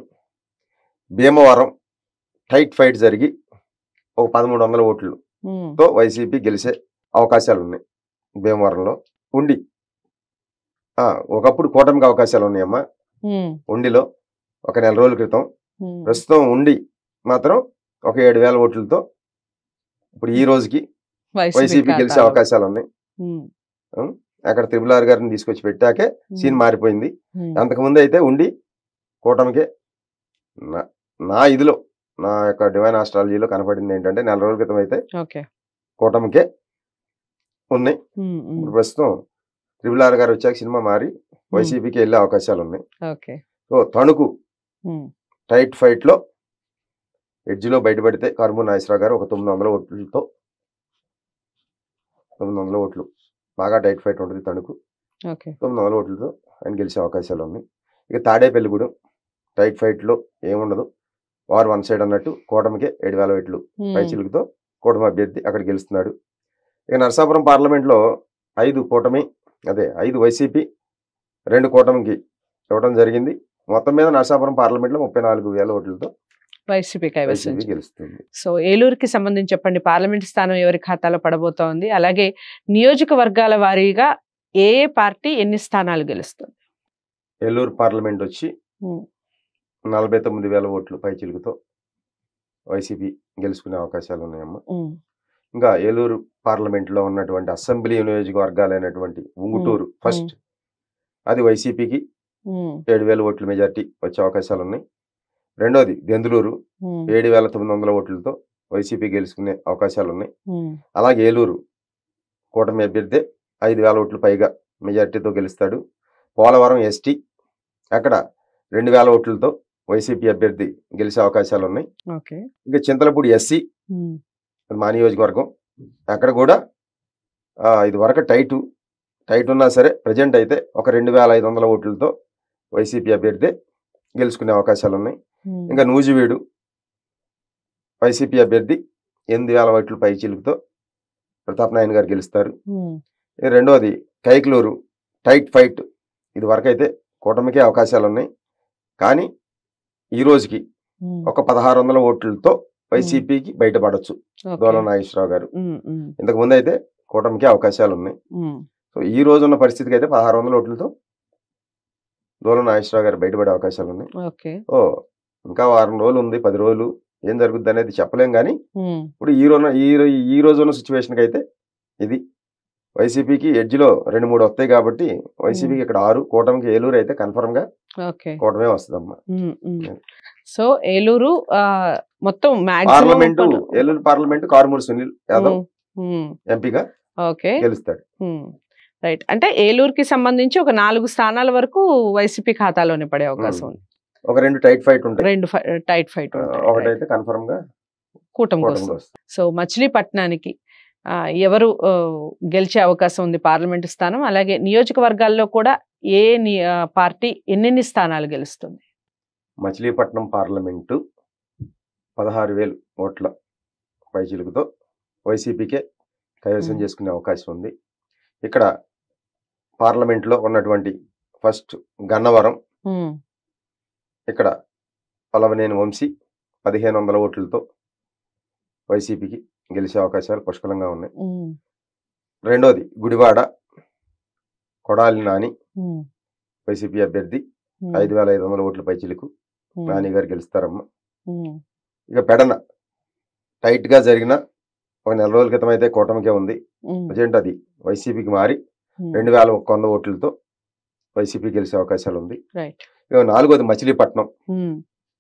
భీమవరం టైట్ ఫైట్ జరిగి ఒక పదమూడు వందల ఓట్లతో ఉమ్. వైసీపీ గెలిచే అవకాశాలు ఉన్నాయి భీమవరంలో ఉండి ఆ, ఒకప్పుడు కూటమికి అవకాశాలు ఉన్నాయమ్మా ఉమ్. ఉండిలో ఒక నెల రోజుల క్రితం ఉమ్. ప్రస్తుతం ఉండి మాత్రం ఒక ఏడు వేల ఓట్లతో ఇప్పుడు ఈ రోజుకి వైసీపీ గెలిచే ఖాతాలో. అవకాశాలు ఉన్నాయి ఉమ్. అక్కడ త్రిపుల్ ఆర్ గారిని తీసుకొచ్చి పెట్టాకే సీన్ మారిపోయింది ఉమ్. అంతకుముందు అయితే ఉండి కూటమికే నా- నా ఇదిలో నా యొక్క డివైన్ ఆస్ట్రాలజీలో కనపడింది ఏంటంటే నెల రోజుల క్రితం అయితే ఓకే కూటమికే ఉన్నాయి ఉమ్. ఉమ్. ఇప్పుడు ప్రస్తుతం త్రిపుల్ ఆర్ గారు వచ్చాక సినిమా మారి వైసీపీకి వెళ్ళే అవకాశాలు ఉన్నాయి okay so Tanuku um. Tight fight లో ఎడ్జిలో బయటపడితే కరుము నాగేశ్వరరావు గారు ఒక తొమ్మిది వందల ఓట్లతో తొమ్మిది వందల ఓట్లు బాగా టైట్ ఫైట్ ఉంటుంది తణుకు ఓకే తొమ్మిది వందల ఓట్లతో ఆయన గెలిచే అవకాశాలు ఉన్నాయి ఇక తాడేపల్లిగూడెం టైట్ ఫైట్ లో ఏముండదు వారు వన్ సైడ్ అన్నట్టు కూటమికే ఏడు వేల ఓట్లు ఉమ్. పైచిలుకుతో కూటమి అభ్యర్థి అక్కడ గెలుస్తున్నాడు ఇక నరసాపురం పార్లమెంట్ లో ఐదు కూటమి అదే ఐదు వైసీపీ రెండు కూటమికి ఇవ్వడం జరిగింది మొత్తం మీద నరసాపురం పార్లమెంట్ లో ముప్పై నాలుగు వేల ఓట్లతో వైసీపీ కైవసం వైసీపీ గెలుస్తుంది సో ఏలూరుకి సంబంధించి చెప్పండి పార్లమెంట్ స్థానం ఎవరి ఖాతాలో పడబోతోంది అలాగే నియోజకవర్గాల వారీగా ఏ ఏ పార్టీ ఎన్ని స్థానాలు గెలుస్తుంది ఏలూరు పార్లమెంట్ వచ్చి ఉమ్. నలభై తొమ్మిది వేల ఓట్లు పైచిలుకుతో వైసీపీ గెలుచుకునే అవకాశాలు ఉన్నాయమ్మా ఉమ్. ఇంకా ఏలూరు పార్లమెంట్ లో ఉన్నటువంటి అసెంబ్లీ నియోజకవర్గాలైనటువంటి ఉంగుటూరు ఫస్ట్ అది వైసీపీకి ఉమ్. ఏడు వేల ఓట్ల మెజార్టీ వచ్చే అవకాశాలు ఉన్నాయి రెండోది దెందులూరు ఉమ్, ఏడు వేల తొమ్మిది వందల ఓట్లతో వైసీపీ గెలుచుకునే అవకాశాలు ఉన్నాయి ఉమ్, అలాగే ఏలూరు కూటమి అభ్యర్థి ఐదు వేల ఓట్లు పైగా మెజార్టీతో గెలుస్తాడు పోలవరం ఎస్టీ అక్కడ రెండు వేల ఓట్లతో వైసీపీ అభ్యర్థి గెలిచే అవకాశాలు ఉన్నాయి ఓకే ఇంకా చింతలపూడి ఎస్సీ ఉమ్, మా నియోజకవర్గం అక్కడ కూడా ఆ, ఇది వరకు టైటు టైట్ ఉన్నా సరే ప్రజెంట్ అయితే ఒక రెండు వేల ఐదు వందల ఓట్లతో వైసీపీ అభ్యర్థి గెలుచుకునే అవకాశాలు ఉన్నాయి ఉమ్, ఇంకా నూజివీడు వైసీపీ అభ్యర్థి ఎనిమిది వేల ఓట్ల పై చిలుకుతో ప్రతాప్ నాయన్ గారు గెలుస్తారు ఉమ్, ఈ రెండోది కైక్లూరు టైట్ ఫైట్ ఇది వరకు అయితే కూటమికే అవకాశాలు ఉన్నాయి కానీ ఈ రోజుకి ఉమ్, ఒక పదహారు వందల ఓట్లతో వైసీపీకి బయటపడొచ్చు ఓకే. దోల నాగేశ్వరరావు గారు ఉమ్, ఉమ్, ఇంతకు ముందు అయితే కూటమికే అవకాశాలు ఉన్నాయి ఉమ్, సో ఈ రోజు ఉన్న పరిస్థితికి అయితే పదహారు వందల ఓట్లతో దోల నాగేశ్వరరావు గారు బయటపడే అవకాశాలు ఉన్నాయి ఓకే ఓ ఇంకా వారం రోజులు ఉంది పది రోజులు ఏం జరుగుద్ది అనేది చెప్పలేం కానీ ఉమ్, ఇప్పుడు ఈ రోజు ఈ రో- ఈ రోజు ఉన్న సిచ్యువేషన్కి అయితే ఇది వైసీపీకి ఎడ్జ్లో రెండు మూడు వస్తాయి కాబట్టి వైసీపీకి ఇక్కడ ఆరు కూటమికి ఏలూరు అయితే కన్ఫర్మ్ గా ఓకే కూటమే వస్తుందమ్మా ఉమ్, ఉమ్. సో ఏలూరు ఆ, మొత్తం parliament maximum Eluru parliament Karumuri Sunil Yadav ఎంపీగా ఓకే గెలుస్తాడు రైట్ అంటే ఏలూరుకి సంబంధించి ఒక నాలుగు స్థానాల వరకు వైసీపీ ఖాతాలోనే పడే అవకాశం ఉంది ఒక రెండు టైట్ ఫైట్ ఉంటాయి రెండు టైట్ ఫైట్ ఆ, ఒకటైతే కన్ఫర్మ్ గా కూటమికి కూటమికి వస్తుంది వస్తుంది సో మచిలీపట్నానికి ఆ, ఎవరు ఆ, గెలిచే అవకాశం ఉంది పార్లమెంటు స్థానం అలాగే నియోజకవర్గాల్లో కూడా ఏ ని- ఆ, పార్టీ ఎన్నెన్ని స్థానాలు గెలుస్తుంది మచిలీపట్నం పార్లమెంటు పదహారు వేలు ఓట్ల పైచిలుకుతో వైసీపీకే కైవసం మ్మ్. చేసుకునే అవకాశం ఉంది ఇక్కడ పార్లమెంట్లో ఉన్నటువంటి ఫస్ట్ గన్నవరం ఉమ్, ఇక్కడ పలవనేని వంశీ పదిహేను వందల ఓట్లతో వైసీపీకి గెలిచే అవకాశాలు పుష్కలంగా ఉన్నాయి ఉమ్, రెండోది గుడివాడ కొడాలి నాని ఉమ్, వైసీపీ అభ్యర్థి ఉమ్, ఐదు వేల ఐదు వందల ఓట్ల పైచిలుకు ఉమ్, నాని గారు గెలుస్తారమ్మ ఉమ్, ఇక పెడన టైట్ గా జరిగిన ఒక నెల రోజుల క్రితం అయితే కూటమికే ఉంది ఉమ్, ప్రజెంట్ అది వైసీపీకి మారి ఉమ్, రెండు వేల ఒక్క వంద ఓట్లతో వైసీపీ గెలిచే అవకాశాలు ఉంది రైట్ ఇక నాలుగోది మచిలీపట్నం ఉమ్,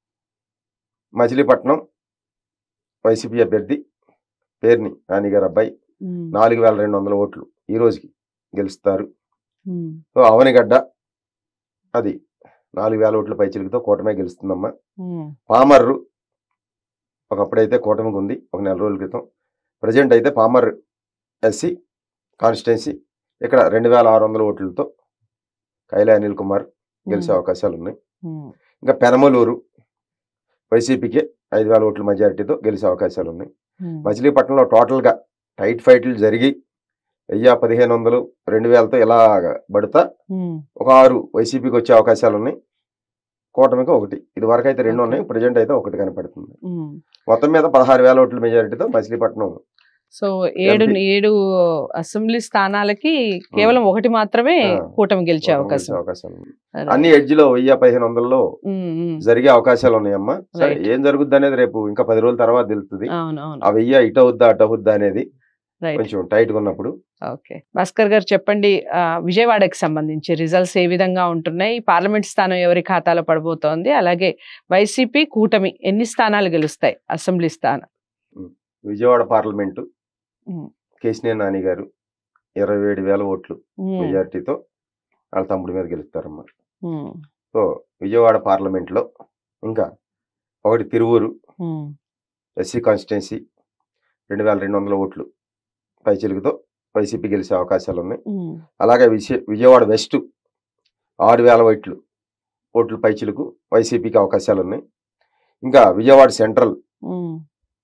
మచిలీపట్నం వైసీపీ అభ్యర్థి పేరుని నాని గారు అబ్బాయి ఉమ్, నాలుగు వేల రెండు వందల ఓట్లు ఈ రోజుకి గెలుస్తారు ఉమ్, సో అవనిగడ్డ అది నాలుగు వేల ఓట్ల పైచిలుకుతో కూటమే గెలుస్తుందమ్మా ఉమ్, పామర్రు ఒకప్పుడైతే కూటమికి ఉంది ఒక నెల రోజుల క్రితం ప్రజెంట్ అయితే పామర్ ఎస్సీ కాన్స్టిట్యున్సీ ఇక్కడ రెండు వేల ఆరు వందల ఓట్లతో కైలా అనిల్ కుమార్ గెలిచే ఉమ్, అవకాశాలు ఉన్నాయి ఉమ్, ఇంకా పెనమలూరు వైసీపీకి ఐదు వేల ఓట్ల మెజారిటీతో గెలిచే అవకాశాలు ఉన్నాయి ఉమ్, మచిలీపట్నంలో టోటల్గా టైట్ ఫైట్లు జరిగి వెయ్యి పదిహేను వందలు రెండు వేలతో ఇలా పడతా ఉమ్, ఒక ఆరు వైసీపీకి వచ్చే అవకాశాలు ఉన్నాయి కూటమికి ఒకటి ఇది వరకు అయితే రెండు Okay. ఉన్నాయి ప్రజెంట్ అయితే ఒకటి కనపడుతుంది ఉమ్. మొత్తం మీద పదహారు వేల ఓట్ల మెజారిటీతో మచిలీపట్నం సో ఏడు ఎంపీ. ఏడు అసెంబ్లీ స్థానాలకి కేవలం ఒకటి మాత్రమే ఆ. కూటమి గెలిచే గెలిచే అవకాశం అవకాశాలు ఉన్నాయి. అన్ని ఎడ్జ్ లో వెయ్యి పదిహేను వందలలో ఉమ్, ఉమ్. జరిగే అవకాశాలు ఉన్నాయమ్మా సరే Right. ఏం జరుగుద్ది అనేది రేపు ఇంకా పది రోజుల తర్వాత తెలుస్తుంది అవును అవును ఆ వెయ్యి ఇటు అవుద్దా అటు అవుద్దా అనేది రైట్ కొంచెం టైట్ గా ఉన్నప్పుడు ఓకే భాస్కర్ గారు చెప్పండి ఆ, విజయవాడకి సంబంధించి రిజల్ట్స్ ఏ విధంగా ఉంటున్నాయి పార్లమెంట్ స్థానం ఎవరి ఖాతాలో పడబోతోంది అలాగే వైసీపీ కూటమి ఎన్ని స్థానాలు గెలుస్తాయి అసెంబ్లీ స్థానం విజయవాడ పార్లమెంటు ఉమ్, కేసినేని నాని గారు ఇరవై ఏడు వేల ఓట్లు ఉమ్, మెజారిటీతో వాళ్ళ తమ్ముడి మీద గెలుస్తారమ్మా ఉమ్, సో విజయవాడ పార్లమెంట్ లో ఇంకా ఒకటి తిరువూరు ఉమ్, ఎస్సీ కాన్స్టిట్యున్సీ రెండు వేల రెండు వందల ఓట్లు పైచిలుకుతో వైసీపీ గెలిచే అవకాశాలు ఉన్నాయి ఉమ్, అలాగే విజయ విజయవాడ వెస్ట్ ఆరు వేల ఓట్లు ఓట్లు పైచిలుకు వైసీపీకి అవకాశాలు ఉన్నాయి ఇంకా విజయవాడ సెంట్రల్ ఉమ్,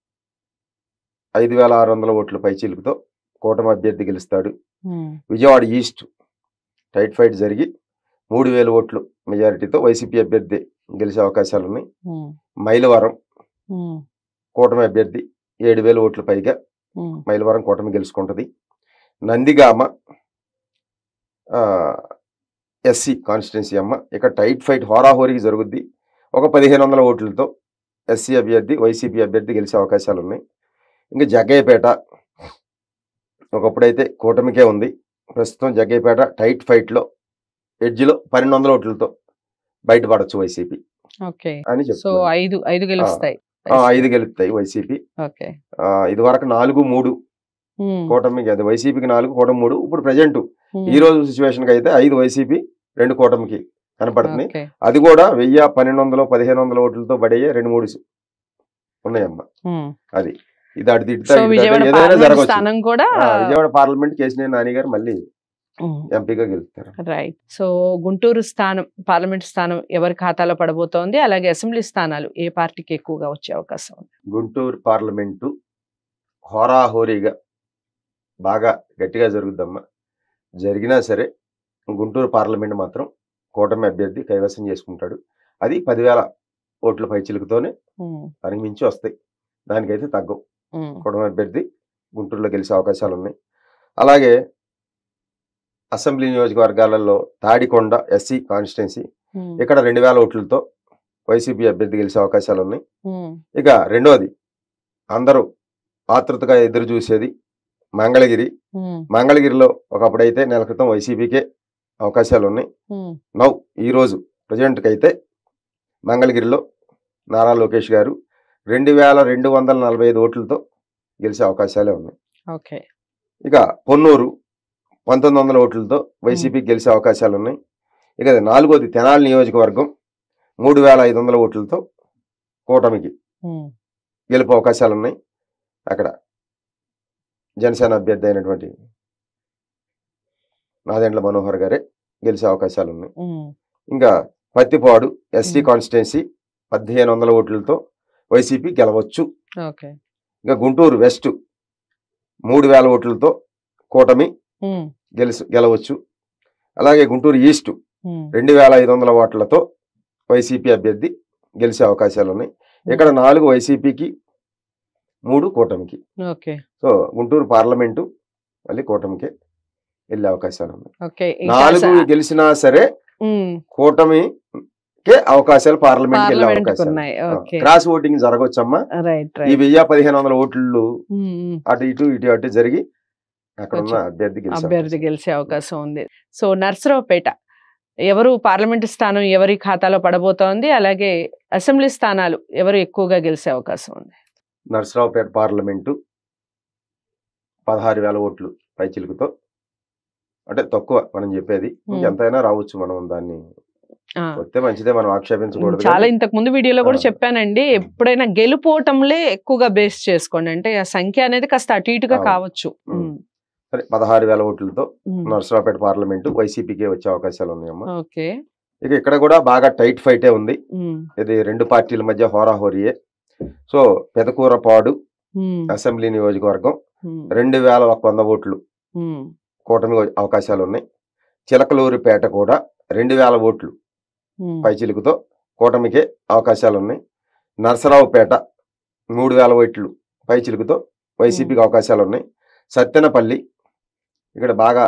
ఐదు వేల ఆరు వందల ఓట్లు పైచిలుకుతో కూటమి అభ్యర్థి గెలుస్తాడు ఉమ్, విజయవాడ ఈస్ట్ టైట్ ఫైట్ జరిగి మూడు వేల ఓట్లు మెజారిటీతో వైసీపీ అభ్యర్థి గెలిచే అవకాశాలు ఉన్నాయి ఉమ్, మైలవరం ఉమ్, కూటమి అభ్యర్థి ఏడు వేల ఓట్లు పైగా ఉమ్, మైలవరం కూటమి గెలుచుకుంటుంది నందిగామ ఎస్సీ కాన్స్టిట్యున్సీ అమ్మ ఇక్కడ టైట్ ఫైట్ హోరాహోరీకి జరుగుద్ది ఒక పదిహేను వందల ఓట్లతో ఎస్సీ అభ్యర్థి వైసీపీ అభ్యర్థి గెలిచే అవకాశాలు ఉన్నాయి ఇంకా జగ్గయ్యపేట ఒకప్పుడైతే కూటమికే ఉంది ప్రస్తుతం జగ్గయ్యపేట టైట్ ఫైట్లో ఎడ్జ్లో పన్నెండు వందల ఓట్లతో బయటపడచ్చు వైసీపీ ఓకే అని సో చెప్తున్నారు ఐదు ఐదు గెలుస్తాయి ఆ, ఐదు గెలుస్తాయి వైసీపీ ఓకే ఇది వరకు నాలుగు మూడు ఉమ్, కూటమికి అది వైసీపీకి నాలుగు కూటమి మూడు ఇప్పుడు ప్రజెంట్ ఉమ్, ఈ రోజు సిచ్యువేషన్ కి అయితే ఐదు వైసీపీ రెండు కూటమికి కనపడుతున్నాయి ఓకే అది కూడా వెయ్యి పన్నెండు వందలు పదిహేను వందల ఓట్లతో పడయ్యే రెండు మూడు సి- ఉన్నాయమ్మా ఉమ్. అది ఇది అటు తిట్టుతా సో ఇటు విజయవాడ తిట్టుతా ఏదైనా పార్లమెంట్ జరగవచ్చు స్థానం కూడా ఆ, విజయవాడ పార్లమెంట్ కేసినేని నాని గారు మళ్ళీ ఎంపీగా గెలుస్తారు రైట్ సో గుంటూరు స్థానం పార్లమెంట్ స్థానం ఎవరి ఖాతాలో పడబోతోంది అలాగే అసెంబ్లీ స్థానాలు ఏ పార్టీకి ఎక్కువగా వచ్చే అవకాశం ఉంది గుంటూరు పార్లమెంటు హోరాహోరీగా బాగా గట్టిగా జరుగుద్దమ్మా జరిగినా సరే గుంటూరు పార్లమెంట్ మాత్రం కూటమి అభ్యర్థి కైవసం చేసుకుంటాడు అది పదివేల ఓట్ల పైచిలుకుతోనే ఉమ్, దానికి మించి వస్తాయి దానికైతే తగ్గవు ఉమ్, కూటమి అభ్యర్థి గుంటూరులో గెలిచే అవకాశాలు ఉన్నాయి అలాగే అసెంబ్లీ నియోజకవర్గాలలో తాడికొండ ఎస్సీ కాన్స్టిట్యున్సీ ఉమ్, ఇక్కడ రెండు వేల ఓట్లతో వైసీపీ అభ్యర్థి గెలిచే అవకాశాలు ఉన్నాయి ఉమ్, ఇక రెండోది అందరూ ఆతృతగా ఎదురు చూసేది మంగళగిరి ఉమ్, మంగళగిరిలో ఒకప్పుడైతే నెల క్రితం వైసీపీకే అవకాశాలు ఉన్నాయి ఉమ్, నౌ ఈరోజు ప్రజెంట్కి అయితే మంగళగిరిలో నారా లోకేష్ గారు రెండు వేల రెండు వందల నలభై ఐదు ఓట్లతో గెలిచే అవకాశాలే ఉన్నాయి ఓకే ఇక పొన్నూరు పంతొమ్మిది వందల ఓట్లతో వైసీపీకి గెలిచే అవకాశాలు ఉన్నాయి ఇక నాలుగోది తెనాలి నియోజకవర్గం మూడు వేల ఐదు వందల ఓట్లతో కూటమికి ఉమ్, గెలుపు అవకాశాలు ఉన్నాయి అక్కడ జనసేన అభ్యర్థి అయినటువంటి నాదెండ్ల మనోహర్ గారే గెలిచే అవకాశాలు ఉన్నాయి ఉమ్, ఇంకా పత్తిపాడు ఎస్టీ Hmm. కాన్స్టిట్యున్సీ పదిహేను వందల ఓట్లతో వైసీపీ గెలవచ్చు ఓకే ఇంకా గుంటూరు వెస్ట్ మూడు వేల ఓట్లతో కూటమి ఉమ్, గెలుసు గెలవచ్చు అలాగే గుంటూరు ఈస్ట్ ఉమ్, రెండు వేల ఐదు వందల ఓట్లతో వైసీపీ అభ్యర్థి గెలిచే అవకాశాలు ఉన్నాయి ఇక్కడ నాలుగు వైసీపీకి మూడు కూటమికి ఓకే సో గుంటూరు పార్లమెంటు మళ్ళీ కూటమికి వెళ్ళే అవకాశాలు ఉన్నాయి ఓకే ఇంకా నాలుగు స- గెలిచినా సరే ఉమ్, కూటమికే అవకాశాలు పార్లమెంట్ వెళ్ళే పార్లమెంట్కి అవకాశాలు ఉన్నాయి ఓకే క్రాస్ ఓటింగ్ జరగవచ్చమ్మా రైట్ ఈ రైట్ వెయ్యి పదిహేను వందల ఓట్లు ఉమ్, ఉమ్. అటు ఇటు ఇటు అటు జరిగి అక్కడ ఉన్న కొంచెం అభ్యర్థి గెలిచే అభ్యర్థి గెలిచే అవకాశం ఉంది సో నర్సరావుపేట ఎవరు పార్లమెంట్ స్థానం ఎవరి ఖాతాలో పడబోతోంది అలాగే అసెంబ్లీ స్థానాలు ఎవరు ఎక్కువగా గెలిచే అవకాశం ఉంది నర్సరావుపేట పార్లమెంటు పదహారు వేల ఓట్లు పైచిలుకుతో అంటే తక్కువ మనం చెప్పేది ఇంకెంతైనా రావచ్చు మనం దాన్ని ఆ, వస్తే మంచిదే మనం ఆక్షేపించకూడదు చాలా కానీ ఇంతకు ముందు వీడియోలో కూడా ఆ. చెప్పానండి ఎప్పుడైనా గెలుపోవటంలే ఎక్కువగా బేస్ చేసుకోండి అంటే ఆ సంఖ్య అనేది కాస్త అటు ఇటుగా అవును. కావచ్చు ఉమ్. సరే పదహారు వేల ఓట్లతో ఉమ్. నర్సరావుపేట పార్లమెంటు వైసీపీకే వచ్చే అవకాశాలు ఉన్నాయమ్మా ఓకే ఇక ఇక్కడ కూడా బాగా టైట్ ఫైటే ఉంది ఉమ్, ఇది రెండు పార్టీల మధ్య హోరాహోరీయే సో పెదకూరపాడు ఉమ్, అసెంబ్లీ నియోజకవర్గం ఉమ్, రెండు వేల ఒక వంద ఓట్లు ఉమ్, కూటమి అవకాశాలు ఉన్నాయి చిలకలూరిపేట కూడా రెండు వేల ఓట్లు ఉమ్, పైచిలుకుతో కూటమికే అవకాశాలు ఉన్నాయి నరసరావుపేట మూడు వేల ఓట్లు పైచిలుకుతో వైసీపీకి అవకాశాలు ఉన్నాయి సత్తెనపల్లి ఇక్కడ బాగా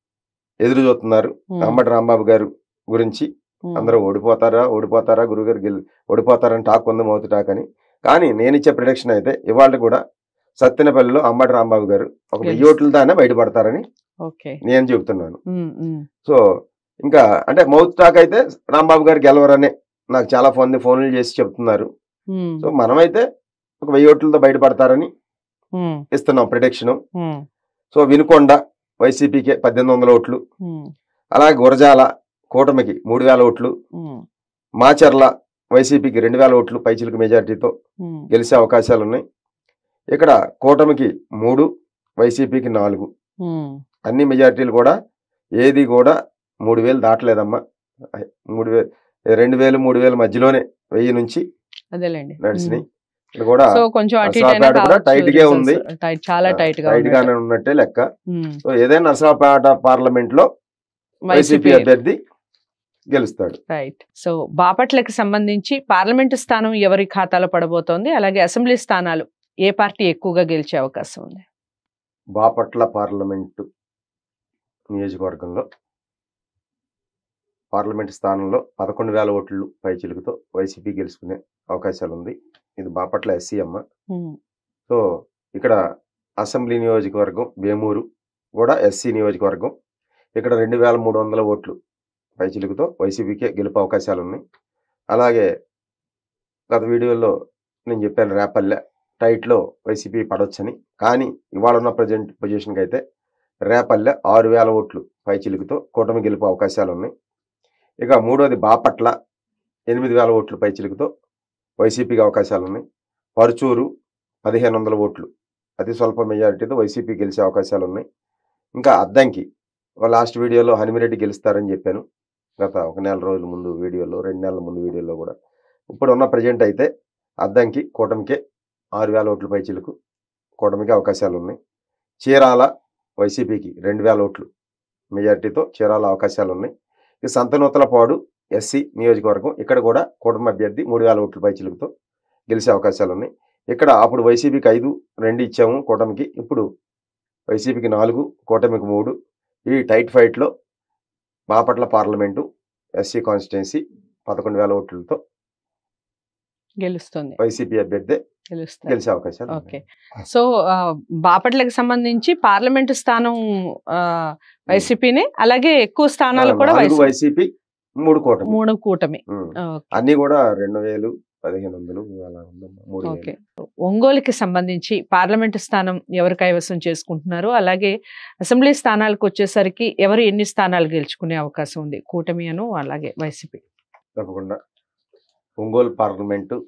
ఎదురు చూస్తున్నారు ఉమ్, అంబటి రాంబాబు గారు గురించి ఉమ్, అందరూ ఓడిపోతారా ఓడిపోతారా గురుగారు గెలి ఓడిపోతారని టాక్ ఉంది మౌత్ టాక్ అని కానీ నేను ఇచ్చే ప్రొడక్షన్ అయితే ఇవాళ కూడా సత్తెనపల్లిలో అంబటి రాంబాబు గారు ఒక వెయ్యి Yes. ఓట్లతోనే బయటపడతారని ఓకే నేను చెబుతున్నాను ఉమ్, ఉమ్, సో ఇంకా అంటే మౌత్ టాక్ అయితే రాంబాబు గారు గెలవరని నాకు చాలా ఫోన్ ఫోన్లు చేసి చెప్తున్నారు ఉమ్, సో మనమైతే ఒక వెయ్యి ఓట్లతో బయటపడతారని ఉమ్, ఇస్తున్నాం ప్రొడిక్షన్ ఉమ్, సో వినుకొండ వైసీపీకి పద్దెనిమిది వందల ఓట్లు ఉమ్, అలాగే గురజాల కూటమికి మూడు వేల ఓట్లు ఉమ్, మాచర్ల వైసీపీకి రెండు వేల ఓట్లు పైచిలకు మెజారిటీతో ఉమ్, గెలిచే అవకాశాలు ఉన్నాయి ఇక్కడ కూటమికి మూడు వైసీపీకి నాలుగు ఉమ్, అన్ని మెజారిటీలు కూడా ఏది కూడా మూడు వేలు దాటలేదమ్మా ఐ- మూడు వేలు రెండు వేలు మూడు వేల మధ్యలోనే వెయ్యి నుంచి అదేలేండి నడిచినాయి ఇక్కడ కూడా సో కొంచెం అటు ఇటు అయినా నర్సరావుపేట కూడా కావచ్చు tight గా results. ఉంది. Tight- చాలా టైట్ గా టైట్ గానే ఉన్నట్టే లెక్క సో ఏదైనా నర్సరావుపేట పార్లమెంట్ లో వైసీపీ అభ్యర్థి గెలుస్తాడు రైట్ సో బాపట్లకి సంబంధించి పార్లమెంటు స్థానం ఎవరి ఖాతాలో పడబోతోంది అలాగే అసెంబ్లీ స్థానాలు ఏ పార్టీ ఎక్కువగా గెలిచే అవకాశం ఉంది బాపట్ల పార్లమెంటు నియోజకవర్గంలో పార్లమెంట్ స్థానంలో పదకొండు వేల ఓట్లు పై చిలుకుతో వైసీపీ గెలుచుకునే అవకాశాలు ఉంది ఇది బాపట్ల ఎస్సీ అమ్మ ఉమ్, సో ఇక్కడ అసెంబ్లీ నియోజకవర్గం వేమూరు కూడా ఎస్సీ నియోజకవర్గం ఇక్కడ రెండు వేల మూడు వందల ఓట్లు పై చిలుకుతో వైసీపీకే గెలుపు అవకాశాలు ఉన్నాయి అలాగే గత వీడియోలో నేను చెప్పాను రేపల్లె టైట్లో వైసీపీ పడవచ్చని కానీ ఇవాళ ఉన్న ప్రజెంట్ పొజిషన్కి అయితే రేపల్లె ఆరు వేల ఓట్లు పైచిలుకుతో కూటమి గెలుపు అవకాశాలు ఉన్నాయి ఇక మూడోది బాపట్ల ఎనిమిది వేల ఓట్లు పైచిలుకుతో వైసీపీకి అవకాశాలు ఉన్నాయి పరుచూరు పదిహేను వందల ఓట్లు అతి స్వల్ప మెజారిటీతో వైసీపీ గెలిచే అవకాశాలు ఉన్నాయి ఇంకా అద్దంకి లాస్ట్ వీడియోలో హనిమిరెడ్డి గెలుస్తారని చెప్పాను గత ఒక నెల రోజుల ముందు వీడియోలో రెండు నెలల ముందు వీడియోలో కూడా ఇప్పుడు ఉన్న ప్రజెంట్ అయితే అద్దంకి కూటమికే ఆరు వేల ఓట్ల పైచిలకు కూటమికి అవకాశాలు ఉన్నాయి చీరాల వైసీపీకి రెండు వేల ఓట్లు మెజారిటీతో చీరాల అవకాశాలు ఉన్నాయి ఈ సంతనూతలపాడు ఎస్సీ నియోజకవర్గం ఇక్కడ కూడా కూటమి అభ్యర్థి మూడు వేల ఓట్ల పైచిలుకుతో గెలిచే అవకాశాలు ఉన్నాయి ఇక్కడ అప్పుడు వైసీపీకి ఐదు రెండు ఇచ్చాము కూటమికి ఇప్పుడు వైసీపీకి నాలుగు కూటమికి మూడు ఈ టైట్ ఫైట్లో బాపట్ల పార్లమెంటు ఎస్సీ కాన్స్టిట్యున్సీ పదకొండు వేల ఓట్లతో గెలుస్తుంది వైసీపీ అభ్యర్థి గెలుస్తుంది గెలిచే అవకాశాలు ఓకే ఉన్నాయి. సో ఆ, బాపట్లకు సంబంధించి పార్లమెంటు స్థానం ఆ, వైసీపీనే అలాగే ఎక్కువ స్థానాలు కూడా నాలుగు వైసీపీ వైసీపీ మూడు కూటమి మూడు కూటమి ఉమ్. ఓకే. అన్ని కూడా రెండు వేలు పదిహేను వందలు అలా ఉందమ్మా మూడు ఓకే వేలు ఒంగోలుకి సంబంధించి పార్లమెంటు స్థానం ఎవరు కైవసం చేసుకుంటున్నారు అలాగే అసెంబ్లీ స్థానాలకు వచ్చేసరికి ఎవరు ఎన్ని స్థానాలు గెలుచుకునే అవకాశం ఉంది కూటమి అను అలాగే వైసీపీ తప్పకుండా ఒంగోలు పార్లమెంటు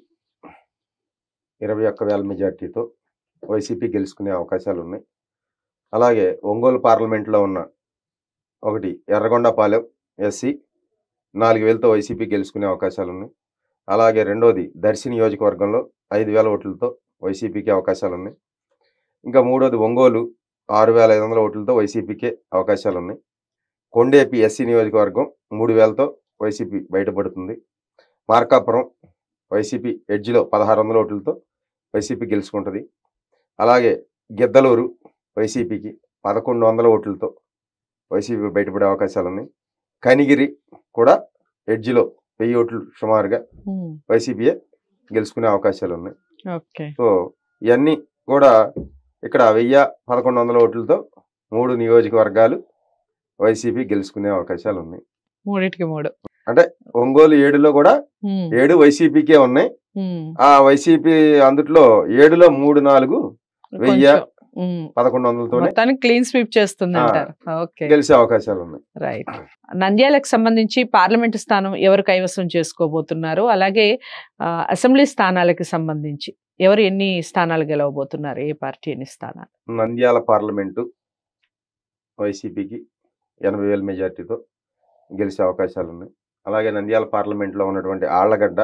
ఇరవై ఒక్క వేల మెజార్టీతో వైసీపీ గెలుచుకునే అవకాశాలు ఉన్నాయి అలాగే ఒంగోలు పార్లమెంట్లో ఉన్న ఒకటి ఎర్రగొండపాలెం ఎస్సీ నాలుగు వేలతో వైసీపీ గెలుచుకునే అవకాశాలు ఉన్నాయి అలాగే రెండోది దర్శి నియోజకవర్గంలో ఐదు వేల ఓట్లతో వైసీపీకి అవకాశాలు ఉన్నాయి ఇంకా మూడోది ఒంగోలు ఆరు వేల ఐదు వందల ఓట్లతో వైసీపీకే అవకాశాలు ఉన్నాయి కొండేపి ఎస్సీ నియోజకవర్గం మూడు వేలతో వైసీపీ బయటపడుతుంది మార్కాపురం వైసీపీ ఎడ్జ్లో పదహారు వందల ఓట్లతో వైసీపీ గెలుచుకుంటుంది అలాగే గిద్దలూరు వైసీపీకి పదకొండు వందల ఓట్లతో వైసీపీ బయటపడే అవకాశాలు ఉన్నాయి కనిగిరి కూడా ఎడ్జ్లో వెయ్యి ఓట్లు సుమారుగా వైసీపీయే గెలుచుకునే అవకాశాలు ఉన్నాయి ఓకే సో ఇవన్నీ కూడా ఇక్కడ వెయ్యి పదకొండు వందల ఓట్లతో మూడు నియోజకవర్గాలు వైసీపీ గెలుచుకునే అవకాశాలు ఉన్నాయి మూడిటికి మూడు ఒంగోలు ఏడులో కూడా ఉమ్, ఏడు వైసీపీకే ఉన్నాయి ఉమ్, ఆ వైసీపీ అందుట్లో ఏడులో మూడు నాలుగు వెయ్యి కొంచెం, ఉమ్, పదకొండు వందలతోనే మొత్తానికి క్లీన్ స్వీప్ చేస్తుంది ఆ. అంటారు ఓకే గెలిచే అవకాశాలు ఉన్నాయి రైట్ నంద్యాలకు సంబంధించి పార్లమెంటు స్థానం ఎవరు కైవసం చేసుకోబోతున్నారు అలాగే ఆ, అసెంబ్లీ స్థానాలకు సంబంధించి ఎవరు ఎన్ని స్థానాలు గెలవబోతున్నారు ఏ పార్టీ ఎన్ని స్థానాలు నంద్యాల పార్లమెంటు వైసీపీకి ఎనభై వేల మెజార్టీతో గెలిచే అవకాశాలు ఉన్నాయి అలాగే నంద్యాల పార్లమెంట్లో ఉన్నటువంటి ఆళ్లగడ్డ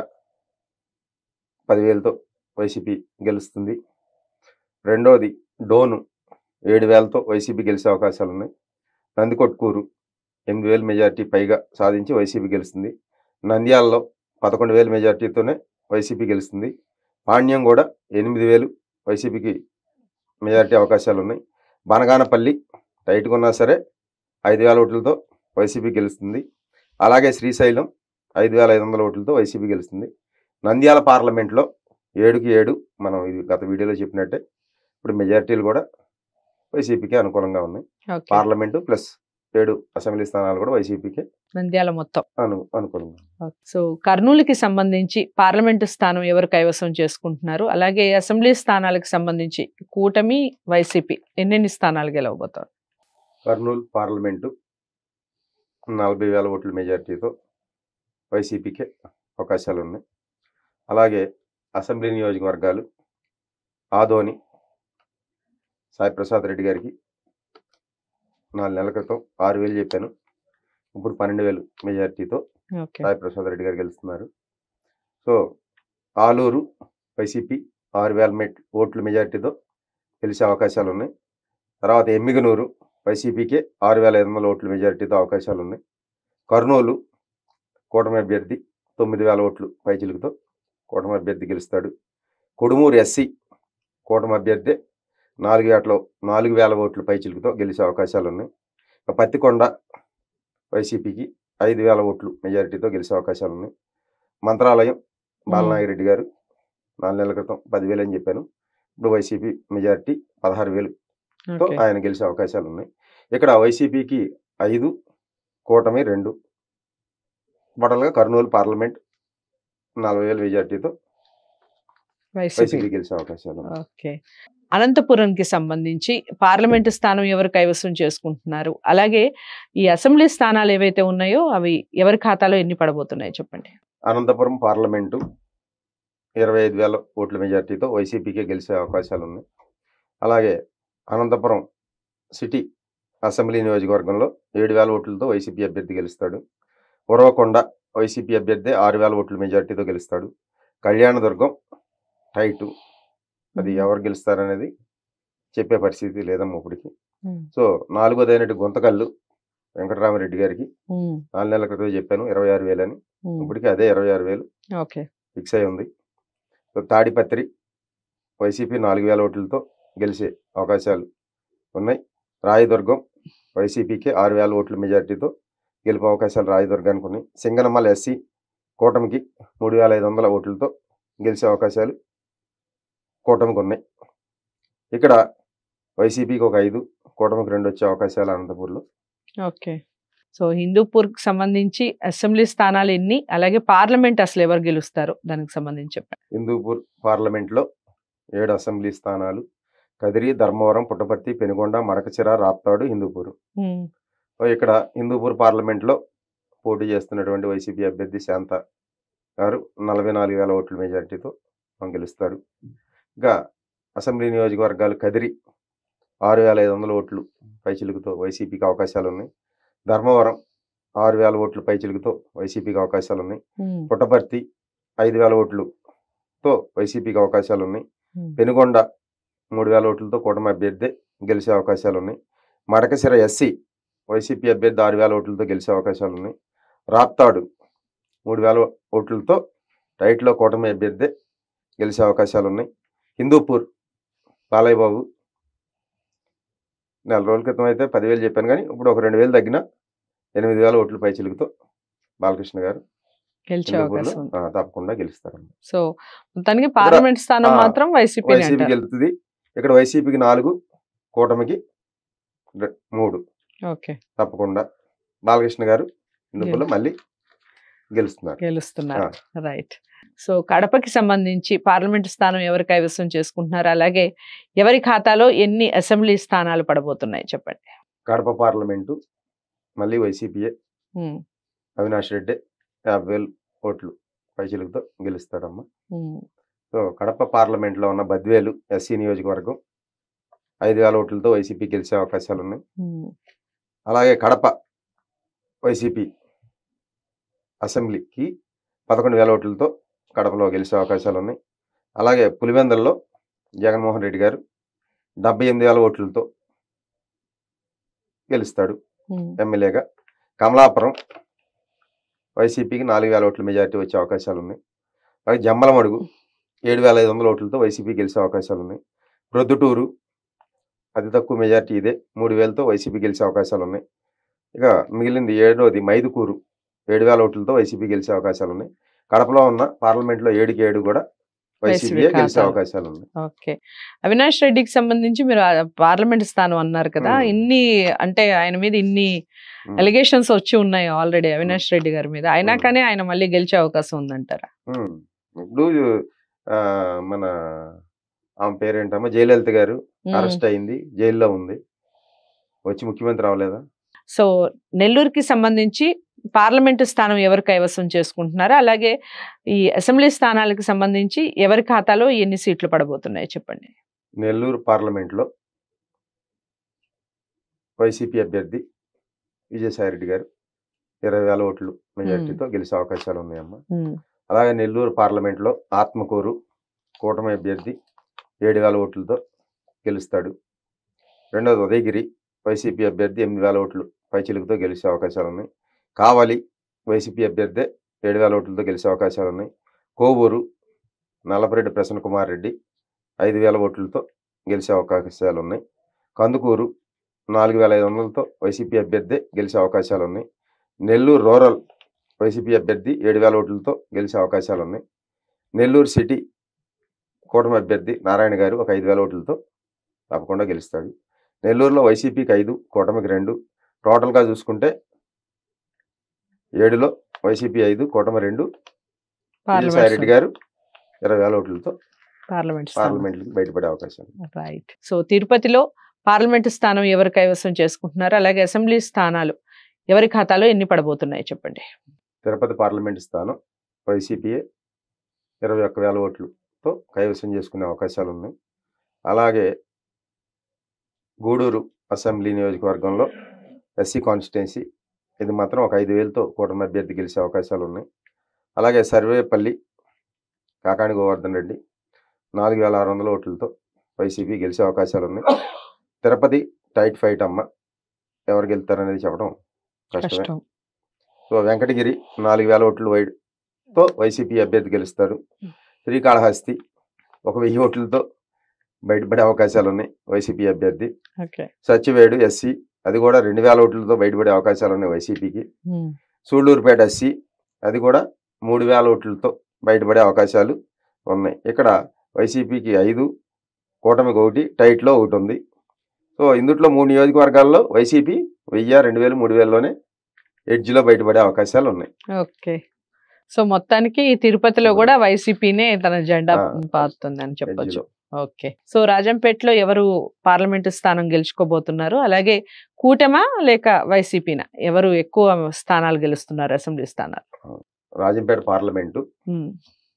పదివేలతో వైసీపీ గెలుస్తుంది రెండోది డోను ఏడు వేలతో వైసీపీ గెలిచే అవకాశాలు ఉన్నాయి నందికొట్కూరు ఎనిమిది వేల మెజార్టీ పైగా సాధించి వైసీపీ గెలుస్తుంది నంద్యాలలో పదకొండు వేల మెజార్టీతోనే వైసీపీ గెలుస్తుంది పాణ్యం కూడా ఎనిమిది వేలు వైసీపీకి మెజారిటీ అవకాశాలు ఉన్నాయి బనగానపల్లి టైట్గా ఉన్నా సరే ఐదు వేల ఓట్లతో వైసీపీ గెలుస్తుంది అలాగే శ్రీశైలం ఐదు వేల ఐదు వందల ఓట్లతో వైసీపీ గెలుస్తుంది నంద్యాల పార్లమెంట్లో ఏడుకి ఏడు మనం ఇది గత వీడియోలో చెప్పినట్టే ఇప్పుడు మెజారిటీలు కూడా వైసీపీకి అనుకూలంగా ఉన్నాయి ఓకే పార్లమెంటు ప్లస్ ఏడు అసెంబ్లీ స్థానాలు కూడా వైసీపీకి నంద్యాల మొత్తం అను అనుకూలంగా ఉన్నాయి. సో కర్నూలుకి సంబంధించి పార్లమెంటు స్థానం ఎవరు కైవసం చేసుకుంటున్నారు అలాగే అసెంబ్లీ స్థానాలకు సంబంధించి కూటమి వైసీపీ ఎన్నెన్ని స్థానాలు గెలవబోతారు కర్నూలు పార్లమెంటు నలభై వేల ఓట్ల మెజార్టీతో వైసీపీకే అవకాశాలు ఉన్నాయి అలాగే అసెంబ్లీ నియోజకవర్గాలు ఆదోని సాయి ప్రసాద్ రెడ్డి గారికి నాలుగు నెలల క్రితం ఆరు వేలు చెప్పాను ఇప్పుడు పన్నెండు వేలు మెజార్టీతో ఓకే సాయి ప్రసాద్ రెడ్డి గారు గెలుస్తున్నారు సో ఆలూరు వైసీపీ ఆరు వేల మెట్ ఓట్ల మెజార్టీతో గెలిచే అవకాశాలు ఉన్నాయి తర్వాత ఎమ్మిగనూరు వైసీపీకే ఆరు వేల ఐదు వందల ఓట్ల మెజారిటీతో అవకాశాలు ఉన్నాయి కర్నూలు కూటమి అభ్యర్థి తొమ్మిది వేల ఓట్లు పైచిలుకుతో కూటమి అభ్యర్థి గెలుస్తాడు కొడుమూరు ఎస్సీ కూటమి అభ్యర్థి నాలుగు వేటలో నాలుగు వేల ఓట్లు పైచిలుకుతో గెలిచే అవకాశాలు ఉన్నాయి ఇక పత్తికొండ వైసీపీకి ఐదు వేల ఓట్లు మెజారిటీతో గెలిచే అవకాశాలు ఉన్నాయి మంత్రాలయం బాలనాగిరెడ్డి గారు నాలుగు నెలల క్రితం పదివేలు అని చెప్పాను ఇప్పుడు వైసీపీ మెజారిటీ పదహారు వేలుతో ఓకే ఆయన గెలిచే అవకాశాలు ఉన్నాయి ఇక్కడ వైసీపీకి ఐదు కూటమి రెండు టోటల్గా కర్నూలు పార్లమెంట్ నలభై వేల మెజార్టీతో వైసీపీ వైసీపీ గెలిచే అవకాశాలు ఉన్నాయి. ఓకే అనంతపురంకి సంబంధించి పార్లమెంటు స్థానం ఎవరు కైవసం చేసుకుంటున్నారు అలాగే ఈ అసెంబ్లీ స్థానాలు ఏవైతే ఉన్నాయో అవి ఎవరి ఖాతాలో ఎన్ని పడబోతున్నాయి చెప్పండి అనంతపురం పార్లమెంటు ఇరవై ఐదు వేల ఓట్ల మెజార్టీతో వైసీపీకే గెలిచే అవకాశాలు ఉన్నాయి అలాగే అనంతపురం సిటీ అసెంబ్లీ నియోజకవర్గంలో ఏడు వేల ఓట్లతో వైసీపీ అభ్యర్థి గెలుస్తాడు ఉరవకొండ వైసీపీ అభ్యర్థి ఆరు వేల ఓట్ల మెజార్టీతో గెలుస్తాడు కళ్యాణదుర్గం టైటు అది ఎవరు గెలుస్తారనేది చెప్పే పరిస్థితి లేదమ్మా ఇప్పటికి ఉమ్, సో నాలుగోది అయినట్టు గుంతకల్లు వెంకటరామరెడ్డి గారికి ఉమ్, నాలుగు నెలల క్రితం చెప్పాను ఇరవై ఆరు వేలని ఉమ్, ఇప్పటికీ అదే ఇరవై ఆరు వేలు ఓకే ఫిక్స్ అయి ఉంది సో తాడిపత్రి వైసీపీ నాలుగు వేల ఓట్లతో గెలిచే అవకాశాలు ఉన్నాయి రాయదుర్గం వైసీపీకి ఆరు వేల ఓట్ల మెజార్టీతో గెలుపు అవకాశాలు రాయదుర్గానికి ఉన్నాయి సింగనమల ఎస్సీ కూటమికి మూడు వేల ఐదు వందల ఓట్లతో గెలిచే అవకాశాలు కూటమికి ఉన్నాయి ఇక్కడ వైసీపీకి ఒక ఐదు కూటమికి రెండు వచ్చే అవకాశాలు అనంతపూర్లో ఓకే సో హిందూపూర్కి సంబంధించి అసెంబ్లీ స్థానాలు ఎన్ని అలాగే పార్లమెంట్ అసలు ఎవరు గెలుస్తారు దానికి సంబంధించి చెప్పండి హిందూపూర్ పార్లమెంట్లో ఏడు అసెంబ్లీ స్థానాలు కదిరి ధర్మవరం పుట్టపర్తి పెనుగొండ మడకచిర రాప్తాడు హిందూపూర్ ఉమ్, సో ఇక్కడ హిందూపూర్ పార్లమెంట్లో పోటీ చేస్తున్నటువంటి వైసీపీ అభ్యర్థి శాంత గారు నలభై నాలుగు వేల ఓట్ల మెజారిటీతో గెలుస్తారు ఇంకా అసెంబ్లీ నియోజకవర్గాలు కదిరి ఆరు వేల ఐదు వందల ఓట్లు పైచిలుకుతో వైసీపీకి అవకాశాలు ఉన్నాయి ధర్మవరం ఆరు వేల ఓట్లు పైచిలుకుతో వైసీపీకి అవకాశాలు ఉన్నాయి ఉమ్, పుట్టపర్తి ఐదు వేల ఓట్లుతో వైసీపీకి అవకాశాలు ఉన్నాయి ఉమ్, పెనుగొండ మూడు వేల ఓట్లతో కూటమి అభ్యర్థి గెలిచే అవకాశాలు ఉన్నాయి మడకసిర ఎస్సీ వైసీపీ అభ్యర్థి ఆరు వేల ఓట్లతో గెలిచే అవకాశాలు ఉన్నాయి రాప్తాడు మూడు వేల ఓట్లతో రైట్లో కూటమి అభ్యర్థి గెలిచే అవకాశాలు ఉన్నాయి హిందూపూర్ బాలయ్య బాబు నెల రోజుల క్రితం అయితే పదివేలు చెప్పాను కానీ ఇప్పుడు ఒక రెండు వేలు తగ్గిన ఎనిమిది వేల ఓట్ల పై చిలుకుతో బాలకృష్ణ గారు గెలిచే హిందూపూర్లో అవకాశం ఉంది ఆ, తప్పకుండా గెలుస్తారు సో మొత్తానికి పార్లమెంట్ స్థానం ఆ, మాత్రం వైసీపీ వైసీపీ గెలుస్తుంది ఇక్కడ వైసీపీకి నాలుగు కూటమికి రె- మూడు ఓకే తప్పకుండా బాలకృష్ణ గారు హిందూపూర్లో మళ్ళీ గెలుస్తున్నారు గెలుస్తున్నారు రైట్ సో కడపకి సంబంధించి పార్లమెంట్ స్థానం ఎవరు కైవసం చేసుకుంటున్నారు అలాగే ఎవరి ఖాతాలో ఎన్ని అసెంబ్లీ స్థానాలు పడబోతున్నాయి చెప్పండి కడప పార్లమెంటు మళ్ళీ వైసీపీఏ ఉమ్, అవినాష్ రెడ్డి యాభై వేలు ఓట్లు పైచిలుకుతో గెలుస్తాడమ్మా ఉమ్, సో కడప పార్లమెంట్లో ఉన్న బద్వేలు ఎస్సీ నియోజకవర్గం ఐదు వేల ఓట్లతో వైసీపీ గెలిచే అవకాశాలు ఉన్నాయి ఉమ్, అలాగే కడప వైసీపీ అసెంబ్లీకి పదకొండు వేల ఓట్లతో కడపలో గెలిచే అవకాశాలు ఉన్నాయి అలాగే పులివెందల్లో జగన్మోహన్ రెడ్డి గారు డెబ్బై ఎనిమిది వేల ఓట్లతో గెలుస్తాడు ఉమ్, ఎమ్మెల్యేగా కమలాపురం వైసీపీకి నాలుగు వేల ఓట్ల మెజారిటీ వచ్చే అవకాశాలు ఉన్నాయి అలాగే జమ్మలమడుగు ఏడు వేల ఐదు వందల ఓట్లతో వైసీపీ గెలిచే అవకాశాలు ఉన్నాయి ప్రొద్దుటూరు అతి తక్కువ మెజారిటీ ఇదే మూడు వేలతో వైసీపీ గెలిచే అవకాశాలు ఉన్నాయి ఇక మిగిలింది ఏడోది మైదుకూరు ఏడు వేల ఓట్లతో వైసీపీ గెలిచే అవకాశాలు ఉన్నాయి కడపలో ఉన్న పార్లమెంట్లో ఏడుకి ఏడు కూడా వైసీపీ వైసీపీ గెలిచే ఖాతాలు. అవకాశాలు ఉన్నాయి ఓకే అవినాష్ రెడ్డికి సంబంధించి మీరు ఆ పార్లమెంట్ స్థానం అన్నారు కదా ఉమ్. ఇన్ని అంటే ఆయన మీద ఇన్ని ఉమ్. ఎలిగేషన్స్ వచ్చి ఉన్నాయి ఆల్రెడీ అవినాష్ రెడ్డి గారి మీద అయినా ఉమ్. కానీ ఆయన మళ్ళీ గెలిచే అవకాశం ఉందంటారా ఉమ్. ఇప్పుడు ఆ, మన ఆమె పేరేంటమ్మా జయలలిత గారు ఉమ్. అరెస్ట్ అయింది జైల్లో ఉంది వచ్చి ముఖ్యమంత్రి అవ్వలేదా సో నెల్లూరుకి సంబంధించి పార్లమెంటు స్థానం ఎవరు కైవసం చేసుకుంటున్నారో అలాగే ఈ అసెంబ్లీ స్థానాలకు సంబంధించి ఎవరి ఖాతాలో ఎన్ని సీట్లు పడబోతున్నాయి చెప్పండి నెల్లూరు పార్లమెంట్లో వైసీపీ అభ్యర్థి విజయసాయిరెడ్డి గారు ఇరవై వేల ఓట్లు మెజార్టీతో గెలిచే అవకాశాలు ఉన్నాయమ్మా ఉమ్, అలాగే నెల్లూరు పార్లమెంట్లో ఆత్మకూరు కూటమి అభ్యర్థి ఏడు వేల ఓట్లతో గెలుస్తాడు రెండవది ఉదయగిరి వైసీపీ అభ్యర్థి ఎనిమిది వేల ఓట్లు పైచిలుకుతో గెలిచే అవకాశాలు ఉన్నాయి కావలి వైసీపీ అభ్యర్థి ఏడు వేల ఓట్లతో గెలిచే అవకాశాలు ఉన్నాయి కోవూరు నల్లపరెడ్డి ప్రసన్న కుమార్ రెడ్డి ఐదు వేల ఓట్లతో గెలిచే అవకాశాలు ఉన్నాయి కందుకూరు నాలుగు వేల ఐదు వందలతో వైసీపీ అభ్యర్థి గెలిచే అవకాశాలు ఉన్నాయి నెల్లూరు రూరల్ వైసీపీ అభ్యర్థి ఏడు వేల ఓట్లతో గెలిచే అవకాశాలు ఉన్నాయి నెల్లూరు సిటీ కూటమి అభ్యర్థి నారాయణ గారు ఒక ఐదు వేల ఓట్లతో తప్పకుండా గెలుస్తాడు నెల్లూరులో వైసీపీకి ఐదు కూటమికి రెండు టోటల్గా చూసుకుంటే ఏడులో వైసీపీ ఐదు కూటమి రెండు పార్లమెంట్ విజయసాయిరెడ్డి గారు ఇరవై వేల ఓట్లతో పార్లమెంట్ పార్లమెంట్ బయటపడే అవకాశం ఉంది. రైట్ సో తిరుపతిలో పార్లమెంట్ స్థానం ఎవరు కైవసం చేసుకుంటున్నారు అలాగే అసెంబ్లీ స్థానాలు ఎవరి ఖాతాలో ఎన్ని పడబోతున్నాయి చెప్పండి తిరుపతి పార్లమెంట్ స్థానం వైసీపీఏ ఇరవై ఒక్క వేల ఓట్లతో కైవసం చేసుకునే అవకాశాలు ఉన్నాయి అలాగే గూడూరు అసెంబ్లీ నియోజకవర్గంలో ఎస్సీ కాన్స్టిట్యున్సీ ఇది మాత్రం ఒక ఐదు వేలతో కూటమి అభ్యర్థి గెలిచే అవకాశాలు ఉన్నాయి అలాగే సర్వేపల్లి కాకాణి గోవర్ధన్ రెడ్డి నాలుగు వేల ఆరు వందల ఓట్లతో వైసీపీ గెలిచే అవకాశాలు ఉన్నాయి తిరుపతి టైట్ ఫైట్ అమ్మ ఎవరు గెలుతారనేది చెప్పడం కష్టమే కష్టం సో వెంకటగిరి నాలుగు వేల ఓట్లు వైడ్తో వైసీపీ అభ్యర్థి గెలుస్తారు శ్రీకాళహస్తి ఒక వెయ్యి ఓట్లతో బయటపడే అవకాశాలు ఉన్నాయి వైసీపీ అభ్యర్థి ఓకే సచివేడు ఎస్సీ అది కూడా రెండు వేల ఓట్లతో బయటపడే అవకాశాలు ఉన్నాయి వైసీపీకి సూళ్ళూరుపేట ఎస్సీ అది కూడా మూడు వేల ఓట్లతో బయటపడే అవకాశాలు ఉన్నాయి ఇక్కడ వైసీపీకి ఐదు కూటమికి ఒకటి టైట్లో ఒకటి ఉంది సో ఇందుట్లో మూడు నియోజకవర్గాల్లో వైసీపీ వెయ్యి రెండు వేలు మూడు వేలలోనే ఎడ్జ్లో బయటపడే అవకాశాలు ఉన్నాయి ఓకే సో మొత్తానికి ఈ తిరుపతిలో కూడా వైసీపీనే తన జెండా ఆ, పారుతుంది అని చెప్పొచ్చు ఎడ్జ్లో ఓకే సో రాజంపేటలో ఎవరు పార్లమెంటు స్థానం గెలుచుకోబోతున్నారు అలాగే కూటమా లేక వైసీపీనా ఎవరు ఎక్కువ స్థానాలు గెలుస్తున్నారు అసెంబ్లీ స్థానాలు రాజంపేట పార్లమెంటు ఉమ్,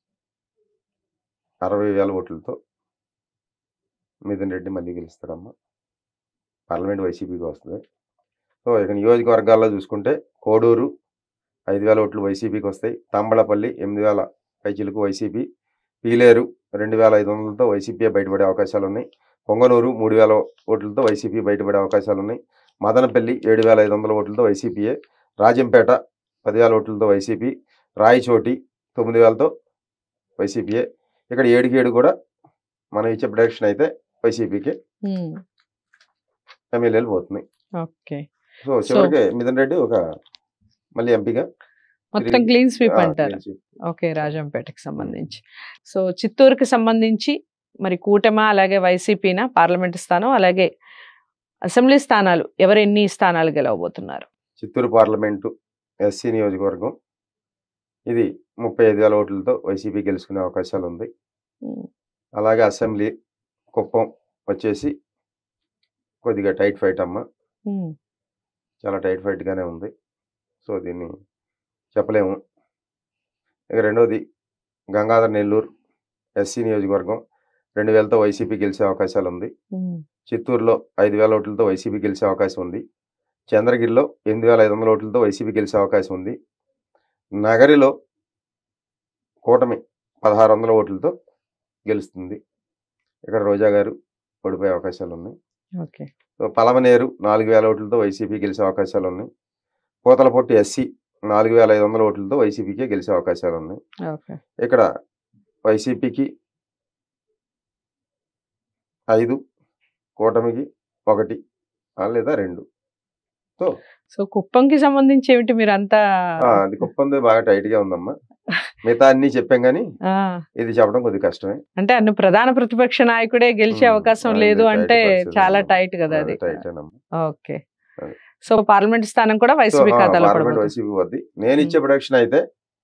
అరవై వేల ఓట్లతో మిథున్ రెడ్డి మళ్ళీ గెలుస్తాడమ్మా పార్లమెంట్ వైసీపీకి వస్తుంది సో ఇక నియోజకవర్గాల్లో చూసుకుంటే కోడూరు ఐదు వేల ఓట్లు వైసీపీకి వస్తాయి తంబళపల్లి ఎనిమిది వేల పైచీలకు వైసీపీ పీలేరు రెండు వేల ఐదు వందలతో వైసీపీ బయటపడే అవకాశాలు ఉన్నాయి పొంగనూరు మూడు వేల ఓట్లతో వైసీపీ బయటపడే అవకాశాలు ఉన్నాయి మదనపల్లి ఏడు వేల ఐదు వందల ఓట్లతో వైసీపీయే రాజంపేట పదివేల ఓట్లతో వైసీపీ రాయచోటి తొమ్మిది వేలతో వైసీపీయే ఇక్కడ ఏడుకి ఏడు కూడా మనం ఇచ్చే ప్రొడక్షన్ అయితే వైసీపీకి ఉమ్, ఎమ్మెల్యేలు పోతున్నాయి ఓకే సో చివరికి మిథున్ రెడ్డి ఒక మళ్ళీ ఎంపీగా మొత్తం తిరిగి- క్లీన్ స్వీప్ ఆ, అంటారు clean sweep. ఓకే రాజంపేటకి సంబంధించి సో చిత్తూరుకి సంబంధించి మరి కూటమా అలాగే వైసీపీనా పార్లమెంట్ స్థానం అలాగే అసెంబ్లీ స్థానాలు ఎవరు ఎన్ని స్థానాలు గెలవబోతున్నారు చిత్తూరు పార్లమెంటు ఎస్సీ నియోజకవర్గం ఇది ముప్పై ఐదు వేల ఓట్లతో వైసీపీ గెలుచుకునే అవకాశాలు ఉంది ఉమ్, అలాగే అసెంబ్లీ కుప్పం వచ్చేసి కొద్దిగా టైట్ ఫైట్ అమ్మ ఉమ్, చాలా టైట్ ఫైట్గానే ఉంది సో దీన్ని చెప్పలేము ఇక రెండోది గంగాధర్ నెల్లూరు ఎస్సీ నియోజకవర్గం రెండు వేలతో వైసీపీ గెలిచే అవకాశాలు ఉంది ఉమ్, చిత్తూరులో ఐదు వేల ఓట్లతో వైసీపీ గెలిచే అవకాశం ఉంది చంద్రగిరిలో ఎనిమిది వేల ఐదు వందల ఓట్లతో వైసీపీ గెలిచే అవకాశం ఉంది నగరిలో కూటమి పదహారు వందల ఓట్లతో గెలుస్తుంది ఇక్కడ రోజా గారు ఓడిపోయే అవకాశాలు ఉన్నాయి ఓకే సో పలమనేరు నాలుగు వేల ఓట్లతో వైసీపీ గెలిచే అవకాశాలు ఉన్నాయి పూతలపొట్టి ఎస్సీ నాలుగు వేల ఐదు వందల ఓట్లతో వైసీపీకే గెలిచే అవకాశాలు ఉన్నాయి ఓకే ఇక్కడ వైసీపీకి ఐదు కూటమికి ఒకటి ఆ, లేదా రెండు సో కుప్పంకి సంబంధించి ఏమిటి మీరు అంతా ఆ, అది కుప్పంది బాగా టైట్ గా ఉందమ్మా మిగతా అన్ని చెప్పాం కానీ ఆ, ఇది చెప్పడం కొద్దిగా కష్టమే అంటే అన్ని ప్రధాన ప్రతిపక్ష నాయకుడే గెలిచే ఉమ్, అవకాశం అది లేదు tight అంటే పరిస్థితి చాలా ఉంది. టైట్ కదా అది టైట్ ఏనమ్మా ఓకే అది. సో పార్లమెంట్ స్థానం కూడా సో, వైసీపీ ఆ, ఖాతాలో పార్లమెంట్ పడబోతుంది వైసీపీ వద్ది నేను ఇచ్చే ప్రొడక్షన్ అయితే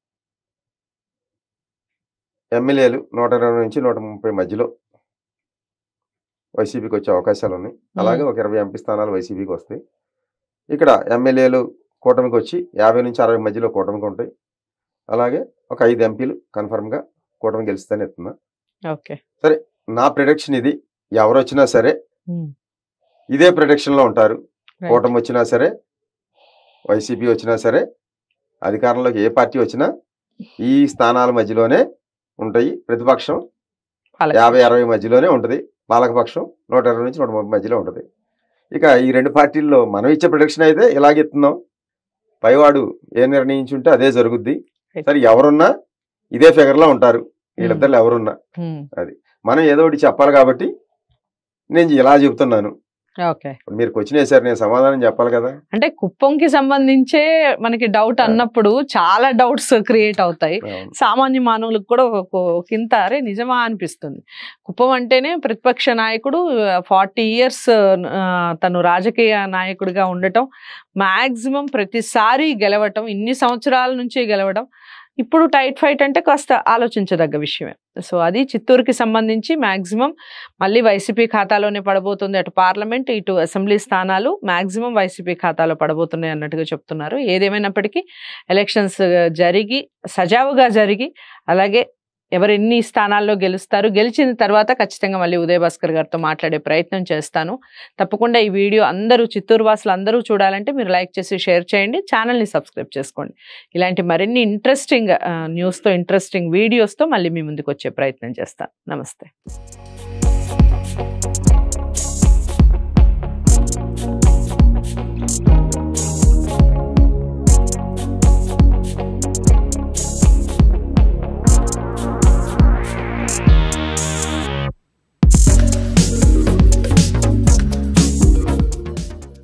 ఎమ్మెల్యేలు నూట ఇరవై నుంచి నూట ముప్పై మధ్యలో వైసీపీకి వచ్చే అవకాశాలు ఉన్నాయి అలాగే ఒక ఇరవై ఎంపీ స్థానాలు వైసీపీకి వస్తాయి ఇక్కడ ఎమ్మెల్యేలు కూటమికి వచ్చి యాభై నుంచి అరవై మధ్యలో కూటమికి ఉంటాయి అలాగే ఒక ఐదు ఎంపీలు కన్ఫర్మ్గా కూటమి గెలుస్తానే ఎత్తున్నా ఓకే నా ప్రొడక్షన్ ఇది ఎవరు వచ్చినా సరే ఉమ్, ఇదే ప్రొడక్షన్లో ఉంటారు Right. కూటమి వచ్చినా సరే వైసీపీ వచ్చినా సరే అధికారంలోకి ఏ పార్టీ వచ్చినా ఈ స్థానాల మధ్యలోనే ఉంటాయి ప్రతిపక్షం పాలక- యాభై అరవై మధ్యలోనే ఉంటుంది పాలకపక్షం నూట ఇరవై నుంచి నూట ముప్పై మధ్యలో ఉంటుంది ఇక ఈ రెండు పార్టీల్లో మనం ఇచ్చే ప్రొడక్షన్ అయితే ఇలాగే ఇస్తున్నాం పైవాడు ఏ నిర్ణయించుంటే అదే జరుగుద్ది Right. సరే ఎవరున్నా ఇదే ఫిగర్లో ఉంటారు వీళ్ళిద్దరు ఎవరున్నా ఉమ్, మనం ఏదో ఒకటి చెప్పాలి కాబట్టి నేను ఇలా చెప్తున్నాను ఓకే ఇప్పుడు మీరు క్వశ్చన్ వేశారు నేను సమాధానం చెప్పాలి కదా అంటే కుప్పంకి సంబంధించే మనకి డౌట్ అన్నప్పుడు చాలా డౌట్స్ క్రియేట్ అవుతాయి అవును. సామాన్య మానవులకు కూడా ఒక ఒక ఇంత అరే నిజమా అనిపిస్తుంది కుప్పం అంటేనే ప్రతిపక్ష నాయకుడు ఫార్టీ ఇయర్స్ తను రాజకీయ నాయకుడిగా ఉండటం మాక్సిమం ప్రతిసారి గెలవటం ఇన్ని సంవత్సరాల నుంచి గెలవడం ఇప్పుడు టైట్ ఫైట్ అంటే కాస్త ఆలోచించదగ్గ విషయమే సో అది చిత్తూరుకి సంబంధించి మాక్సిమం మళ్ళీ వైసీపీ ఖాతాలోనే పడబోతుంది అటు పార్లమెంట్ ఇటు అసెంబ్లీ స్థానాలు మాక్సిమం వైసీపీ ఖాతాలో పడబోతున్నాయి అన్నట్టుగా చెప్తున్నారు ఏదేమైనప్పటికీ ఎలక్షన్స్ జరిగి సజావుగా జరిగి అలాగే ఎవరు ఎన్ని స్థానాల్లో గెలుస్తారు గెలిచిన తర్వాత ఖచ్చితంగా మళ్ళీ ఉదయ్ భాస్కర్ గారితో మాట్లాడే ప్రయత్నం చేస్తాను తప్పకుండా ఈ వీడియో అందరూ చిత్తూరు వాసులు అందరూ చూడాలంటే మీరు లైక్ చేసి షేర్ చేయండి ఛానల్ని సబ్స్క్రైబ్ చేసుకోండి ఇలాంటి మరిన్ని ఇంట్రెస్టింగ్ న్యూస్తో ఇంట్రెస్టింగ్ వీడియోస్తో మళ్ళీ మీ ముందుకు వచ్చే ప్రయత్నం చేస్తాను నమస్తే